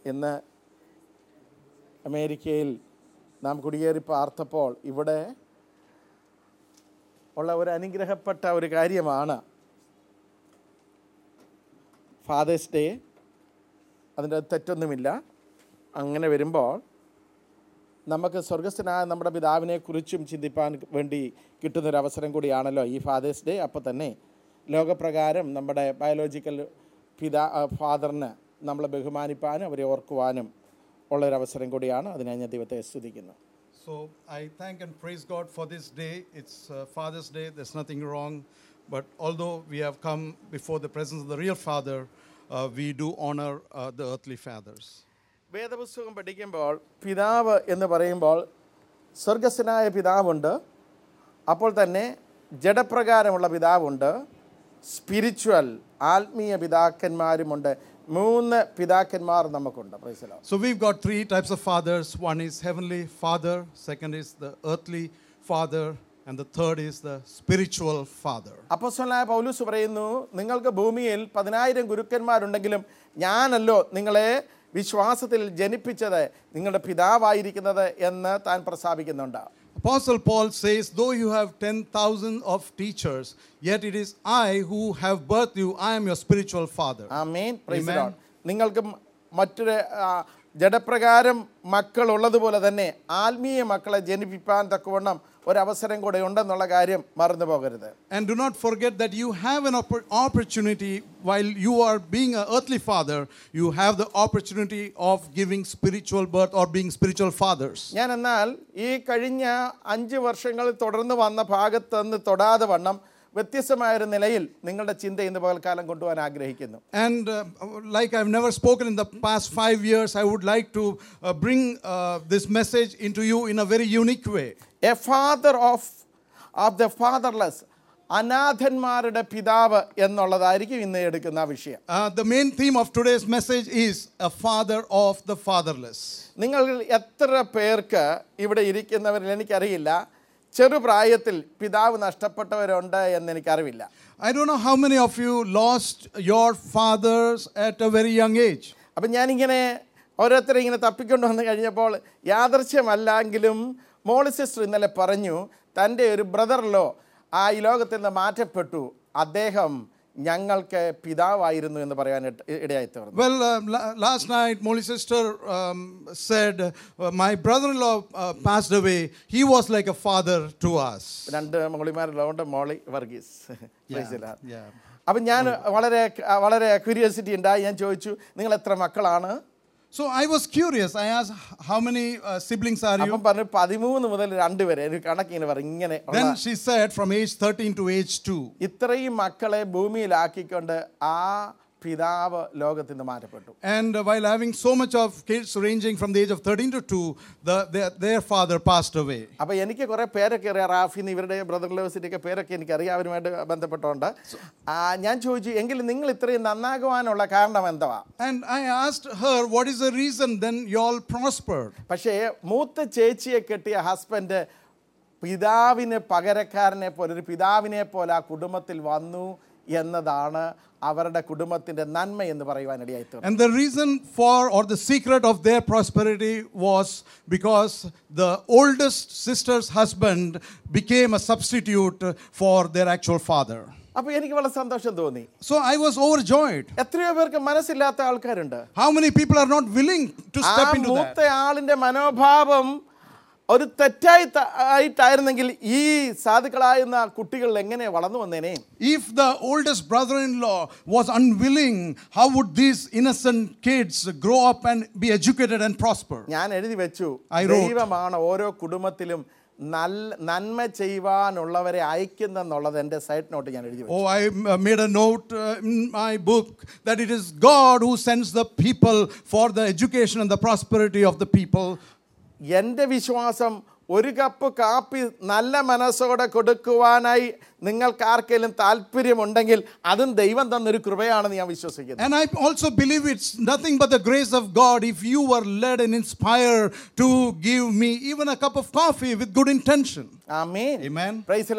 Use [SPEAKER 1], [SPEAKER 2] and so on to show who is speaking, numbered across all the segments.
[SPEAKER 1] ഇന്ന് അമേരിക്കയിൽ നാം കുടിയേറി പാർത്തപ്പോൾ ഇവിടെ ഉള്ള ഒരു അനുഗ്രഹപ്പെട്ട ഒരു കാര്യമാണ് ഫാദേഴ്സ് ഡേ അതിൻ്റെ തെറ്റൊന്നുമില്ല അങ്ങനെ വരുമ്പോൾ നമുക്ക് സ്വർഗസ്ഥനായ നമ്മുടെ പിതാവിനെക്കുറിച്ചും ചിന്തിപ്പാൻ വേണ്ടി കിട്ടുന്നൊരു അവസരം കൂടിയാണല്ലോ ഈ ഫാദേഴ്സ് ഡേ അപ്പോൾ തന്നെ ലോകപ്രകാരം നമ്മുടെ ബയോളജിക്കൽ പിതാ ഫാദറിന് നമ്മൾ ബഹുമാനിപ്പാനും അവരെ ഓർക്കുവാനും ഉള്ളൊരവസരം കൂടിയാണ് അതിനായി ഞാൻ ദൈവത്തെ സ്തുതിക്കുന്നു
[SPEAKER 2] So I thank and praise God for this day. It's uh, Father's Day, there's nothing wrong. But although we have come before the presence of the real Father, uh, we do honor uh, the earthly fathers.
[SPEAKER 1] വേദപുസ്തകം പഠിക്കുമ്പോൾ പിതാവ് എന്ന് പറയുമ്പോൾ സ്വർഗസ്വനായ പിതാവുണ്ട് അപ്പോൾ തന്നെ ജഡപ്രകാരമുള്ള പിതാവുണ്ട് spiritual ആത്മീയ പിതാക്കന്മാരുമുണ്ട് മൂന്ന് പിതാക്കന്മാർ നമുക്കുണ്ട് പ്രൈസലോ
[SPEAKER 2] So we've got three types of fathers. One is heavenly father, second is the earthly father, and the third is the spiritual father.
[SPEAKER 1] അപ്പോസ്തലനായ പൗലൂസ് പറയുന്നു നിങ്ങൾക്ക് ഭൂമിയിൽ പതിനായിരം ഗുരുക്കന്മാരുണ്ടെങ്കിലും ഞാനല്ലോ നിങ്ങളെ വിശ്വാസത്തിൽ ജനിപ്പിച്ചത് നിങ്ങളുടെ പിതാവായിരിക്കുന്നത് എന്ന് താൻ പ്രസ്താവിക്കുന്നുണ്ട്
[SPEAKER 2] Apostle Paul says, Though you have 10,000 of teachers, yet it is I who have birthed you. I am your spiritual father.
[SPEAKER 1] Amen praise
[SPEAKER 2] Amen.
[SPEAKER 1] Lord നിങ്ങൾക്ക് മ- മറ്റൊരു ആ, ജഡപ്രകാരം മക്കൾ ഉള്ളതുപോലെ തന്നെ ആത്മീയ മക്കളെ ജനിപ്പിക്കാൻ തക്കവണ്ണം ഒരവസരം കൂടെ ഉണ്ടെന്നുള്ള കാര്യം മറന്നു പോകരുത്
[SPEAKER 2] And do not forget that you have an oppor- opportunity while you are being an earthly father, you have the opportunity of giving spiritual birth or being spiritual fathers.
[SPEAKER 1] ഞാൻ എന്നാൽ ഈ കഴിഞ്ഞ അഞ്ച് വർഷങ്ങളിൽ തുടർന്ന് വന്ന ഭാഗത്ത് നിന്ന് തൊടാതെ വണ്ണം വ്യത്യസ്തമായൊരു നിലയിൽ നിങ്ങളുടെ ചിന്ത ഇന്ന് പകൽക്കാലം കൊണ്ടുപോകാൻ ആഗ്രഹിക്കുന്നു
[SPEAKER 2] And uh, like I've never spoken in the past five years, I would like to uh, bring uh, this message into you in a very unique way.
[SPEAKER 1] A father of of the fatherless അനാഥന്മാരുടെ പിതാവ് എന്നുള്ളതായിരിക്കും ഇന്ന് എടുക്കുന്ന ആ വിഷയം
[SPEAKER 2] Uh, the main theme of today's message is a father of the fatherless.
[SPEAKER 1] നിങ്ങൾ എത്ര പേർക്ക് ഇവിടെ ഇരിക്കുന്നവരിൽ എനിക്കറിയില്ല ചെറുപ്രായത്തിൽ പിതാവ് നഷ്ടപ്പെട്ടവരുണ്ട് എന്ന് എനിക്കറിവില്ല
[SPEAKER 2] I don't know how many of you lost your fathers at a very young age.
[SPEAKER 1] അപ്പം ഞാനിങ്ങനെ ഓരോരുത്തരെ ഇങ്ങനെ തപ്പിക്കൊണ്ട് വന്നു കഴിഞ്ഞപ്പോൾ യാദർശ്യമല്ലെങ്കിലും മോളി സിസ്റ്റർ ഇന്നലെ പറഞ്ഞു തൻ്റെ ഒരു ബ്രദറിലോ ആ ഈ ലോകത്തിൽ നിന്ന് മാറ്റപ്പെട്ടു അദ്ദേഹം ഞങ്ങൾക്ക് പിതാവായിരുന്നു എന്ന് പറയാൻ ഇട- ഇടയായി തീർന്നു
[SPEAKER 2] Well, uh, la- last night, Molly sister um, said, uh, My brother in law uh, passed away. He was like a father to us.
[SPEAKER 1] രണ്ട് മോളിമാരുള്ളതുകൊണ്ട് മോളി Varghese Praise the Lord.
[SPEAKER 2] yeah.
[SPEAKER 1] അപ്പം ഞാൻ വളരെ വളരെ ക്യൂരിയോസിറ്റി ഉണ്ടായി ഞാൻ ചോദിച്ചു നിങ്ങൾ എത്ര മക്കളാണ്
[SPEAKER 2] So I was curious. I asked, How many uh, siblings are you?
[SPEAKER 1] അപ്പം പറഞ്ഞു പതിമൂന്ന് മുതൽ രണ്ട് വരെ ഒരു കണക്കിങ്ങനെ പറഞ്ഞു ഇങ്ങനെ ഉള്ള
[SPEAKER 2] Then she said, From age 13 to age 2.
[SPEAKER 1] ഇത്രയും മക്കളെ ഭൂമിയിലാക്കിക്കൊണ്ട് ആ പിതാവ് ലോകത്തിൽ നിന്ന് മാറ്റപ്പെട്ടു
[SPEAKER 2] And uh, while having so much of kids ranging from the age of 13 to 2, the, their, their father passed away.
[SPEAKER 1] അപ്പോൾ എനിക്ക് കുറേ പേരൊക്കെ അറിയാം റാഫിന്ന് ഇവരുടെ ബ്രദർ ലേഴ്സിൻ്റെ ഒക്കെ പേരൊക്കെ എനിക്കറിയാം അവരുമായിട്ട് ബന്ധപ്പെട്ടുകൊണ്ട് ആ, ഞാൻ ചോദിച്ചു എങ്കിലും നിങ്ങൾ ഇത്രയും നന്നാകുവാനുള്ള കാരണം എന്തുവാ
[SPEAKER 2] And I asked her, What is the reason then you all prospered?
[SPEAKER 1] പക്ഷേ മൂത്ത ചേച്ചിയെ കെട്ടിയ ഹസ്ബൻഡ് പിതാവിന് പകരക്കാരനെ പോലെ ഒരു പിതാവിനെ പോലെ ആ കുടുംബത്തിൽ വന്നു എന്നതാണ് അവരുടെ കുടുംബത്തിൻ്റെ നന്മ എന്ന് പറയുവാനിടയായി തീർന്നു
[SPEAKER 2] And the reason for or the secret of their prosperity was because the oldest sister's husband became a substitute for their actual father.
[SPEAKER 1] അപ്പോൾ എനിക്ക് വളരെ സന്തോഷം തോന്നി
[SPEAKER 2] So I was overjoyed.
[SPEAKER 1] എത്രയോ പേർക്ക് മനസ്സില്ലാത്ത ആൾക്കാരുണ്ട്
[SPEAKER 2] How many people are not willing to
[SPEAKER 1] ആ
[SPEAKER 2] step into
[SPEAKER 1] മൂത്ത
[SPEAKER 2] that?
[SPEAKER 1] ആളിന്റെ മനോഭാവം ഒരു തെറ്റായി ത- ആയിട്ടായിരുന്നെങ്കിൽ ഈ സാധുക്കളായിരുന്ന കുട്ടികൾ എങ്ങനെ വളർന്നു വന്നേനെ
[SPEAKER 2] If the oldest brother in law was unwilling, how would these innocent kids grow up and be educated and prosper?
[SPEAKER 1] ഞാൻ എഴുതി വെച്ചു
[SPEAKER 2] I wrote.
[SPEAKER 1] ദൈവമാണ് ഓരോ കുടുംബത്തിലും നല്ല നന്മ ചെയ്യുവാനുള്ളവരെ അയക്കുന്നെന്നുള്ളത് എൻ്റെ സൈഡ് നോട്ട് ഞാൻ എഴുതി വെച്ചു
[SPEAKER 2] Oh, I uh, made a note uh, in my book that it is God who sends the people for the education and the prosperity of the people.
[SPEAKER 1] എൻ്റെ വിശ്വാസം ഒരു കപ്പ് കാപ്പി നല്ല മനസ്സോടെ കൊടുക്കുവാനായി നിങ്ങൾക്ക് ആർക്കെങ്കിലും താല്പര്യമുണ്ടെങ്കിൽ അതും ദൈവം തന്നൊരു കൃപയാണെന്ന് ഞാൻ വിശ്വസിക്കുന്നു
[SPEAKER 2] And I also believe it's nothing but the grace of God if you were led and inspired to give me even a cup of coffee with good intention.
[SPEAKER 1] Amen
[SPEAKER 2] Amen.
[SPEAKER 1] Praise lord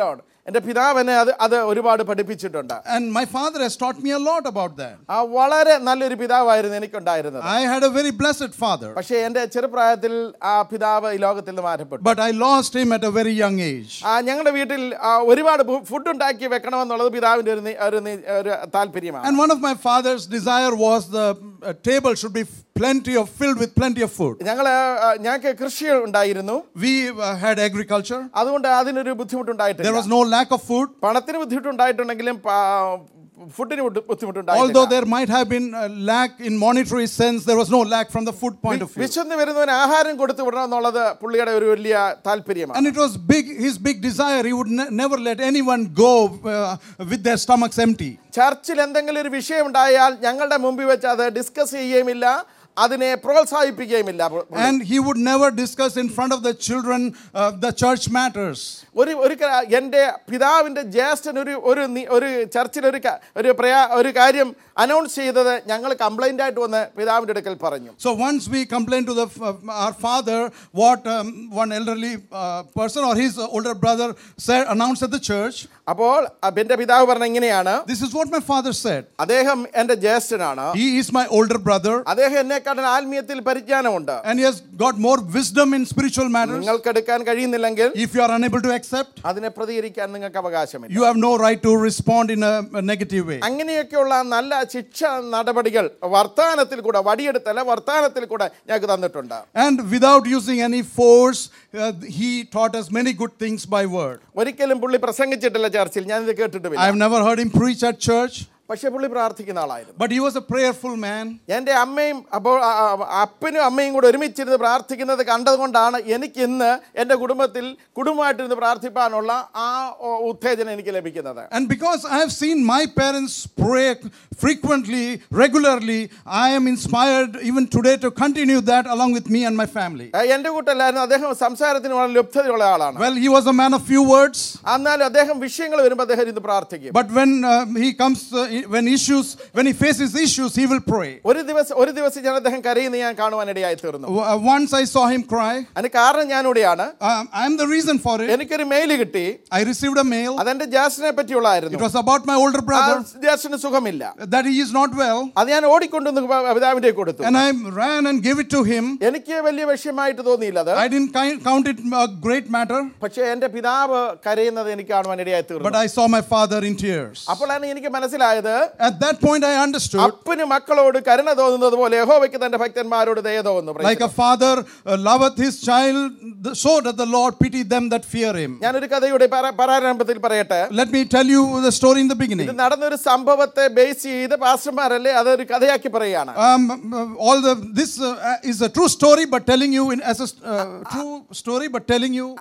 [SPEAKER 1] എൻ്റെ പിതാവ് എന്നെ അത് അത് ഒരുപാട് പഠിപ്പിച്ചിട്ടുണ്ട്
[SPEAKER 2] And my father has taught me a lot about that.
[SPEAKER 1] ആ വളരെ നല്ലൊരു പിതാവായിരുന്നു എനിക്കുണ്ടായിരുന്നത്
[SPEAKER 2] I had a very blessed father,
[SPEAKER 1] പക്ഷേ എൻ്റെ ചെറുപ്രായത്തിൽ ആ പിതാവ് ഈ ലോകത്തിൽ നിന്ന് മാറ്റപ്പെട്ടു
[SPEAKER 2] but I lost him at a very young age.
[SPEAKER 1] ആ ഞങ്ങളുടെ വീട്ടിൽ ആ, ഒരുപാട് ഫു- ഫുഡ് ഉണ്ടാക്കി വെക്കണമെന്നുള്ളത് പിതാവിൻ്റെ ഒരു നി- ഒരു നി- ഒരു താല്പര്യമാണ്
[SPEAKER 2] And one of my father's desire was the uh, table should be plenty of filled with plenty of food.
[SPEAKER 1] ഞങ്ങൾ ഞങ്ങൾക്ക് കൃഷി ഉണ്ടായിരുന്നു
[SPEAKER 2] We uh, had agriculture.
[SPEAKER 1] അതുകൊണ്ട് അതിനൊരു ബുദ്ധിമുട്ടുണ്ടായിട്ടില്ല
[SPEAKER 2] There was no lack of food.
[SPEAKER 1] പണത്തിന് ബുദ്ധിമുട്ടുണ്ടായിട്ടുണ്ടെങ്കിലും പാ- ഫുഡിന് ബുദ്ധി-
[SPEAKER 2] Although
[SPEAKER 1] ബുദ്ധിമുട്ടുണ്ടായിട്ടില്ല
[SPEAKER 2] there might have been a lack in monetary sense, there was no lack from the food point of view.
[SPEAKER 1] വിശന്ന് വരുന്നവന് ആഹാരം കൊടുത്തു വിടണം എന്നുള്ളത് പുള്ളിയുടെ ഒരു വലിയ താല്പര്യമാണ്
[SPEAKER 2] And it was big, his big desire. He would ne- never let anyone go uh, with their stomachs empty.
[SPEAKER 1] ചർച്ചിൽ എന്തെങ്കിലും ഒരു വിഷയം ഉണ്ടായാൽ ഞങ്ങളുടെ മുമ്പിൽ വെച്ച് അത് ഡിസ്കസ് ചെയ്യുകയുമില്ല അതിനെ പ്രോത്സാഹിപ്പിക്കുകയുമില്ല
[SPEAKER 2] And he would never discuss in front of the children uh, the church matters.
[SPEAKER 1] ഒരു ഒരു ക- എൻ്റെ പിതാവിൻ്റെ ജ്യേഷ്ഠൻ ഒരു ഒരു നി- ഒരു ചർച്ചിൽ ഒരു ക- ഒരു പ്രയാ ഒരു കാര്യം അനൗൺസ് ചെയ്തത് ഞങ്ങൾ കംപ്ലൈൻ്റ് ആയിട്ട് വന്ന് പിതാവിൻ്റെ അടുക്കൽ പറഞ്ഞു
[SPEAKER 2] So once we complained to the, uh, our father what um, one elderly uh, person or his older brother said, announced at the church,
[SPEAKER 1] അപ്പോൾ എൻ്റെ പിതാവ് പറഞ്ഞ ഇങ്ങനെയാണ്
[SPEAKER 2] this is what my father said.
[SPEAKER 1] അദ്ദേഹം എൻ്റെ ജ്യേഷ്ഠനാണ്
[SPEAKER 2] He is my older brother
[SPEAKER 1] അദ്ദേഹം എന്നെക്കാട്ടിൽ ആത്മീയത്തിൽ പരിജ്ഞാനമുണ്ട്
[SPEAKER 2] and he has got more wisdom in spiritual matters.
[SPEAKER 1] നിങ്ങൾക്ക് എടുക്കാൻ കഴിയുന്നില്ലെങ്കിൽ
[SPEAKER 2] If you are unable to accept,
[SPEAKER 1] അതിനെ പ്രതികരിക്കാൻ നിങ്ങൾക്ക് അവകാശമില്ല
[SPEAKER 2] you have no right to respond in a, a negative way.
[SPEAKER 1] അങ്ങനെയൊക്കെയുള്ള നല്ല ശിക്ഷ നടപടികൾ വർത്താനത്തിൽ കൂടെ വടിയെടുത്തല്ല വർത്താനത്തിൽ കൂടെ ഞങ്ങൾക്ക് തന്നിട്ടുണ്ട്
[SPEAKER 2] And without using any force, uh, he taught us many good things by word.
[SPEAKER 1] ഒരിക്കലും പുള്ളി പ്രസംഗിച്ചിട്ടില്ല ചർച്ചിൽ ഞാനിത് കേട്ടിട്ടുമില്ല
[SPEAKER 2] I have never heard him preach at church,
[SPEAKER 1] പക്ഷെ പുള്ളി പ്രാർത്ഥിക്കുന്ന ആളായിരുന്നു
[SPEAKER 2] but he was a prayerful man.
[SPEAKER 1] എൻ്റെ അമ്മയും അപ്പോൾ ആ, ആ, അപ്പനും അമ്മയും കൂടെ ഒരുമിച്ചിരുന്ന് പ്രാർത്ഥിക്കുന്നത് കണ്ടതുകൊണ്ടാണ് എനിക്ക് ഇന്ന് എൻ്റെ കുടുംബത്തിൽ കുടുംബമായിട്ടിരുന്ന് പ്രാർത്ഥിപ്പാനുള്ള ആ ഓ, ഉത്തേജനം എനിക്ക് ലഭിക്കുന്നത്
[SPEAKER 2] And because I have seen my parents pray frequently, regularly, I am inspired even today to continue that along with me and my family.
[SPEAKER 1] ആ, എൻ്റെ കൂട്ടല്ലായിരുന്നു അദ്ദേഹം സംസാരത്തിന് വളരെ ലബ്ധതയുള്ള ആളാണ്
[SPEAKER 2] Well, he was a man of few words,
[SPEAKER 1] എന്നാലും അദ്ദേഹം വിഷയങ്ങൾ വരുമ്പോൾ അദ്ദേഹം ഇരുന്ന് പ്രാർത്ഥിക്കും
[SPEAKER 2] but when uh, he comes, uh, when issues, when he faces issues, he will pray.
[SPEAKER 1] ഒരു ദിവസം ഒരു ദിവസം ഞാൻ അദ്ദേഹം കരയുന്ന ഞാൻ കാണുവാനിടയായി തീർന്നു
[SPEAKER 2] W- uh, Once I saw him cry.
[SPEAKER 1] അതിന് കാരണം ഞാനിവിടെയാണ്
[SPEAKER 2] Um, I am the reason for it.
[SPEAKER 1] എനിക്കൊരു മെയിൽ കിട്ടി
[SPEAKER 2] I received a mail.
[SPEAKER 1] അതെന്റെ ജ്യേഷ്ഠനെ പറ്റിയുള്ളായിരുന്നു
[SPEAKER 2] It was about my older
[SPEAKER 1] ആ
[SPEAKER 2] brother
[SPEAKER 1] ജ്യേഷ്ഠന് സുഖമില്ല
[SPEAKER 2] that he is not well.
[SPEAKER 1] അത് ഞാൻ ഓടിക്കൊണ്ടുവന്ന് പിതാവിന്റെ കൊടുത്തു
[SPEAKER 2] And I ran and gave it to him.
[SPEAKER 1] എനിക്ക് വലിയ വിഷയമായിട്ട് തോന്നിയില്ല അത്
[SPEAKER 2] I didn't ki- count it a great matter,
[SPEAKER 1] പക്ഷേ എന്റെ പിതാവ് കരയുന്നത് എനിക്ക് കാണുവാനിടയായി
[SPEAKER 2] but
[SPEAKER 1] തീർന്നു
[SPEAKER 2] I saw my father in tears.
[SPEAKER 1] അപ്പോഴാണ് എനിക്ക് മനസ്സിലായത്
[SPEAKER 2] At that point, I understood
[SPEAKER 1] അപ്പന് മക്കളോട് കരുണ തോന്നുന്നത് പോലെ യഹോവയ്ക്ക് തന്റെ ഭക്തന്മാരോട് ദയ തോന്നുന്നു Praise
[SPEAKER 2] like
[SPEAKER 1] the
[SPEAKER 2] a father uh, loveth his child, th- so doth the Lord pity them that fear him.
[SPEAKER 1] Lord. ഞാനൊരു കഥയുടെ പര- പ്രാരംഭത്തിൽ പറയട്ടെ
[SPEAKER 2] Let me tell you the story in the
[SPEAKER 1] ഇത്
[SPEAKER 2] beginning.
[SPEAKER 1] നടന്നൊരു സംഭവത്തെ ബേസ് ചെയ്ത് പാസ്റ്റർമാരല്ലേ അതൊരു കഥയാക്കി പറയുകയാണ്
[SPEAKER 2] Um, uh, all the this uh, is a true story, but telling you in as a st- uh, true story, but telling you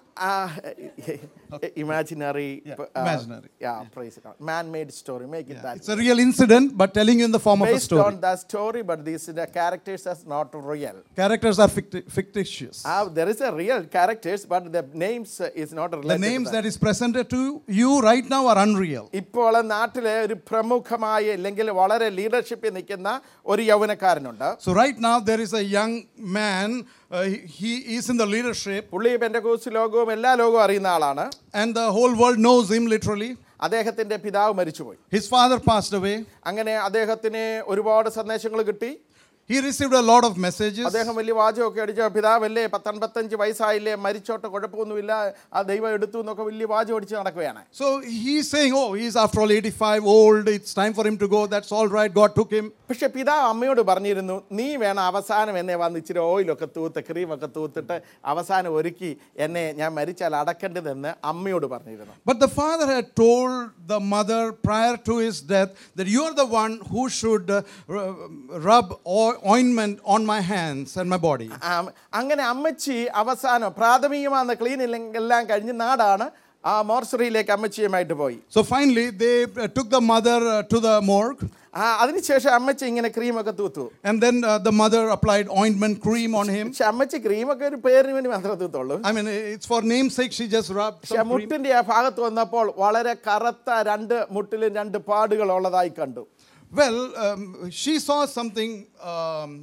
[SPEAKER 1] imaginary
[SPEAKER 2] imaginary.
[SPEAKER 1] Man made story make it
[SPEAKER 2] it's a real incident, but telling you in the form of a
[SPEAKER 1] based
[SPEAKER 2] story.
[SPEAKER 1] on the story, but these the characters are not real.
[SPEAKER 2] Characters are ficti- fictitious.
[SPEAKER 1] Uh, there is a real characters, but the names uh, is not
[SPEAKER 2] The
[SPEAKER 1] related. to
[SPEAKER 2] names
[SPEAKER 1] that.
[SPEAKER 2] that is presented to you right now are unreal.
[SPEAKER 1] ഇപ്പോൾ നാട്ടിലെ ഒരു പ്രമുഖമായ അല്ലെങ്കിൽ വളരെ ലീഡർഷിപ്പിൽ നിൽക്കുന്ന ഒരു യൗവനക്കാരനുണ്ട്
[SPEAKER 2] So right now there is a young man. Uh, he, he is in the leadership,
[SPEAKER 1] പുള്ളി പെൻഡകോസ് ലോകവും എല്ലാ ലോകവും അറിയുന്ന ആളാണ്
[SPEAKER 2] and the whole world knows him literally.
[SPEAKER 1] അദ്ദേഹത്തിന്റെ പിതാവ് മരിച്ചുപോയി
[SPEAKER 2] His father passed away.
[SPEAKER 1] അങ്ങനെ അദ്ദേഹത്തിന് ഒരുപാട് സന്ദേശങ്ങൾ കിട്ടി
[SPEAKER 2] He received a lot of messages.
[SPEAKER 1] അദ്ദേഹം വലിയ വാചകമൊക്കെ അടിച്ച പിതാവല്ലേ പത്തൊൻപത്തഞ്ച് വയസ്സായില്ലേ മരിച്ചോട്ടെ കുഴപ്പമൊന്നുമില്ല ആ ദൈവം എടുത്തു എന്നൊക്കെ വലിയ വാചകം അടിച്ച് നടക്കുകയാണ്
[SPEAKER 2] So he's saying, Oh, he's after all 85, old. It's time for him to go. That's all right. God took him.
[SPEAKER 1] പക്ഷെ പിതാവ് അമ്മയോട് പറഞ്ഞിരുന്നു നീ വേണം അവസാനം എന്നെ വന്ന് ഇച്ചിരി ഓയിലൊക്കെ തൂത്ത് ക്രീമൊക്കെ തൂത്തിട്ട് അവസാനം ഒരുക്കി എന്നെ ഞാൻ മരിച്ചാൽ അടക്കേണ്ടതെന്ന് അമ്മയോട് പറഞ്ഞിരുന്നു
[SPEAKER 2] But the father had told the mother prior to his death that you are the one who should uh, r- rub o- ointment on my hands and my body.
[SPEAKER 1] ആ, അങ്ങനെ അമ്മച്ചി അവസാനം പ്രാഥമികമാകുന്ന ക്ലീൻ എല്ലാം കഴിഞ്ഞ് നാടാണ് ആ മോർച്ചറിയിലേക്ക് അമ്മച്ചിയുമായിട്ട് പോയി
[SPEAKER 2] So finally, they uh, took the mother uh, to the morgue.
[SPEAKER 1] ആ അതിനുശേഷം അമ്മച്ചി ഇങ്ങനെ ക്രീമൊക്കെ തൂത്തു
[SPEAKER 2] And then uh, the mother applied ointment cream on him.
[SPEAKER 1] പക്ഷെ അമ്മച്ചി ക്രീമൊക്കെ ഒരു പേരിന് വേണ്ടി മാത്രമേ തൂത്തുള്ളൂ
[SPEAKER 2] I mean, it's for namesake, she just rubbed
[SPEAKER 1] പക്ഷെ
[SPEAKER 2] some cream.
[SPEAKER 1] മുട്ടിന്റെ ആ ഭാഗത്ത് വന്നപ്പോൾ വളരെ കറുത്ത രണ്ട് മുട്ടിലും രണ്ട് പാടുകൾ ഉള്ളതായി കണ്ടു
[SPEAKER 2] Well, um, she saw something um,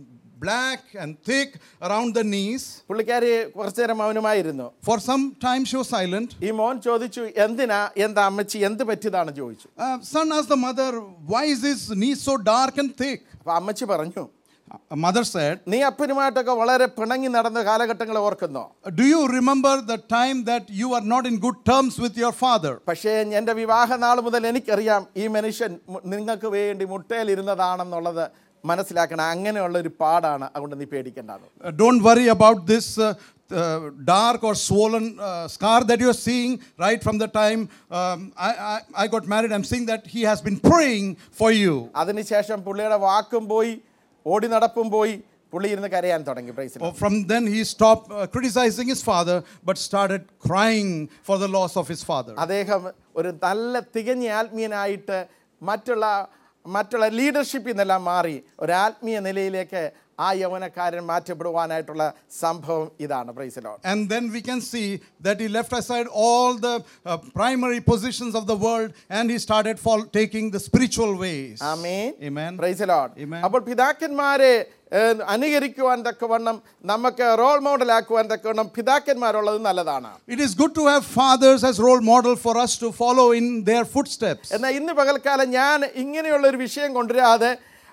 [SPEAKER 2] black and thick around the knees.
[SPEAKER 1] പുള്ളിക്കാരി കുറച്ചു നേരം മൗനമായിരുന്നു
[SPEAKER 2] For some time, she was silent.
[SPEAKER 1] ഈ മോൻ ചോദിച്ചു എന്തിനാ എന്താ അമ്മച്ചി എന്ത് പറ്റിയതാണ് ചോദിച്ചു
[SPEAKER 2] Uh, son asked the mother, Why is his knees so dark and thick?
[SPEAKER 1] അപ്പൊ അമ്മച്ചി പറഞ്ഞു
[SPEAKER 2] A mother said,
[SPEAKER 1] നീ അപ്പനുമായിട്ടൊക്കെ വളരെ പിണങ്ങി നടന്ന കാലഘട്ടങ്ങൾ ഓർക്കുന്നോ
[SPEAKER 2] Do you remember the time that you are not in good terms with your father?
[SPEAKER 1] പക്ഷേ എൻ്റെ വിവാഹ നാൾ മുതൽ എനിക്കറിയാം ഈ മനുഷ്യൻ മു- നിങ്ങൾക്ക് വേണ്ടി മുട്ടയിലിരുന്നതാണെന്നുള്ളത് മനസ്സിലാക്കണം അങ്ങനെയുള്ള ഒരു പാടാണ് അതുകൊണ്ട് നീ പേടിക്കേണ്ടത്
[SPEAKER 2] Uh, don't worry about this uh, uh, dark or swollen uh, scar that you're seeing right from the time um, I, I, I got married. I'm seeing that he has been praying for you.
[SPEAKER 1] അതിനുശേഷം പുള്ളിയുടെ വാക്കും പോയി ഓടി നടപ്പും പോയി പുള്ളി ഇരുന്ന് കരയാൻ തുടങ്ങി പ്രൈസിൽ
[SPEAKER 2] Oh, From then, he stopped uh, criticizing his father but started crying for the loss of his father.
[SPEAKER 1] അദ്ദേഹം ഒരു നല്ല തികഞ്ഞ ആത്മീയനായിട്ട് മറ്റുള്ള മറ്റുള്ള ലീഡർഷിപ്പിൽ നിന്നെല്ലാം മാറി ഒരു ആത്മീയ നിലയിലേക്ക് ആ യൗവനക്കാരൻ മാറ്റപ്പെടുവാനായിട്ടുള്ള സംഭവം ഇതാണ് പ്രൈസിലോ
[SPEAKER 2] And then we can see that he left aside all the uh, primary positions of the world and he started fall, taking the spiritual ways.
[SPEAKER 1] Amen
[SPEAKER 2] Amen.
[SPEAKER 1] പ്രൈസിലോൺ
[SPEAKER 2] Amen.
[SPEAKER 1] അപ്പോൾ പിതാക്കന്മാരെ ഏഹ്, അനുകരിക്കുവാൻ തക്കവണ്ണം നമുക്ക് റോൾ മോഡലാക്കുവാൻ തക്കവണ്ണം പിതാക്കന്മാരുള്ളത് നല്ലതാണ്
[SPEAKER 2] It is good to have fathers as role model for us to follow in their footsteps.
[SPEAKER 1] എന്നാൽ ഇന്ന് പകൽക്കാലം ഞാൻ ഇങ്ങനെയുള്ള ഒരു വിഷയം കൊണ്ടുവരാതെ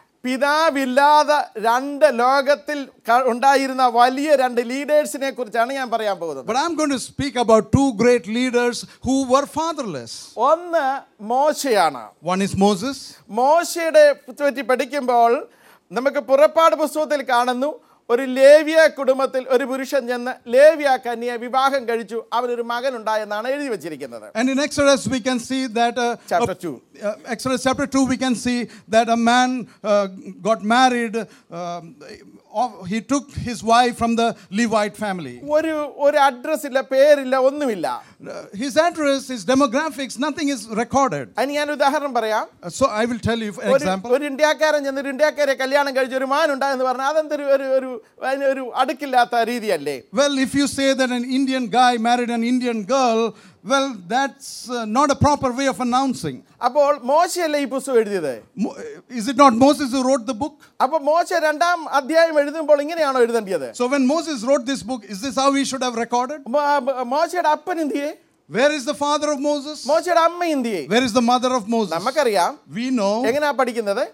[SPEAKER 1] പിതാവില്ലാതെ രണ്ട് ലോകത്തിൽ ക- ഉണ്ടായിരുന്ന വലിയ രണ്ട് ലീഡേഴ്സിനെ കുറിച്ചാണ് ഞാൻ പറയാൻ പോകുന്നത്
[SPEAKER 2] But I'm going to speak about two great leaders who were fatherless.
[SPEAKER 1] ഒന്ന് മോശയാണ്
[SPEAKER 2] One is Moses.
[SPEAKER 1] മോശയുടെ പറ്റി പഠിക്കുമ്പോൾ നമുക്ക് പുറപ്പാട് പുസ്തകത്തിൽ കാണുന്നു ഒരു ലേവ്യ കുടുംബത്തിൽ ഒരു പുരുഷൻ ചെന്ന് ലേവ്യ കന്യയെ വിവാഹം കഴിച്ചു അവനൊരു മകൻ ഉണ്ടായെന്നാണ് എഴുതി വച്ചിരിക്കുന്നത്
[SPEAKER 2] And in Exodus, we can see that. Uh,
[SPEAKER 1] Chapter
[SPEAKER 2] uh,
[SPEAKER 1] 2.
[SPEAKER 2] uh, Exodus chapter 2, we can see that a man uh, got married. um, of- he took his wife from the Levite family.
[SPEAKER 1] ഒരു ഒരു address ഇല്ല പേരില്ല ഒന്നുമില്ല
[SPEAKER 2] Uh, his address, his demographics, nothing is recorded.
[SPEAKER 1] അതിന് ഞാൻ ഉദാഹരണം പറയാം
[SPEAKER 2] Uh, so I will tell you an
[SPEAKER 1] ഒരു
[SPEAKER 2] example.
[SPEAKER 1] ഒരു ഇന്ത്യക്കാരൻ ചെന്ന് ഒരു ഇന്ത്യക്കാരെ കല്യാണം കഴിച്ച ഒരു മാൻ ഉണ്ടായെന്ന് പറഞ്ഞാൽ അതെന്തൊരു ഒരു ഒരു അതിന് ഒരു അടുക്കില്ലാത്ത രീതിയല്ലേ
[SPEAKER 2] Well, if you say that an Indian guy married an Indian girl, well, that's uh, not a proper way of announcing.
[SPEAKER 1] അപ്പോൾ മോശയല്ലേ ഈ പുസ്തകം എഴുതിയത്
[SPEAKER 2] Mo- Is it not Moses who wrote the book?
[SPEAKER 1] അപ്പൊ മോശ രണ്ടാം അധ്യായം എഴുതുമ്പോൾ ഇങ്ങനെയാണോ എഴുതേണ്ടത്
[SPEAKER 2] So when Moses wrote this book, is this how we should have recorded?
[SPEAKER 1] മോ- മോ- മോശയുടെ അപ്പൻ എന്തിയെ
[SPEAKER 2] Where is the father of Moses?
[SPEAKER 1] മോശയുടെ അമ്മ എന്തിയെ
[SPEAKER 2] Where is the mother of Moses?
[SPEAKER 1] നമുക്കറിയാം
[SPEAKER 2] We know
[SPEAKER 1] എങ്ങനെയാ പഠിക്കുന്നത്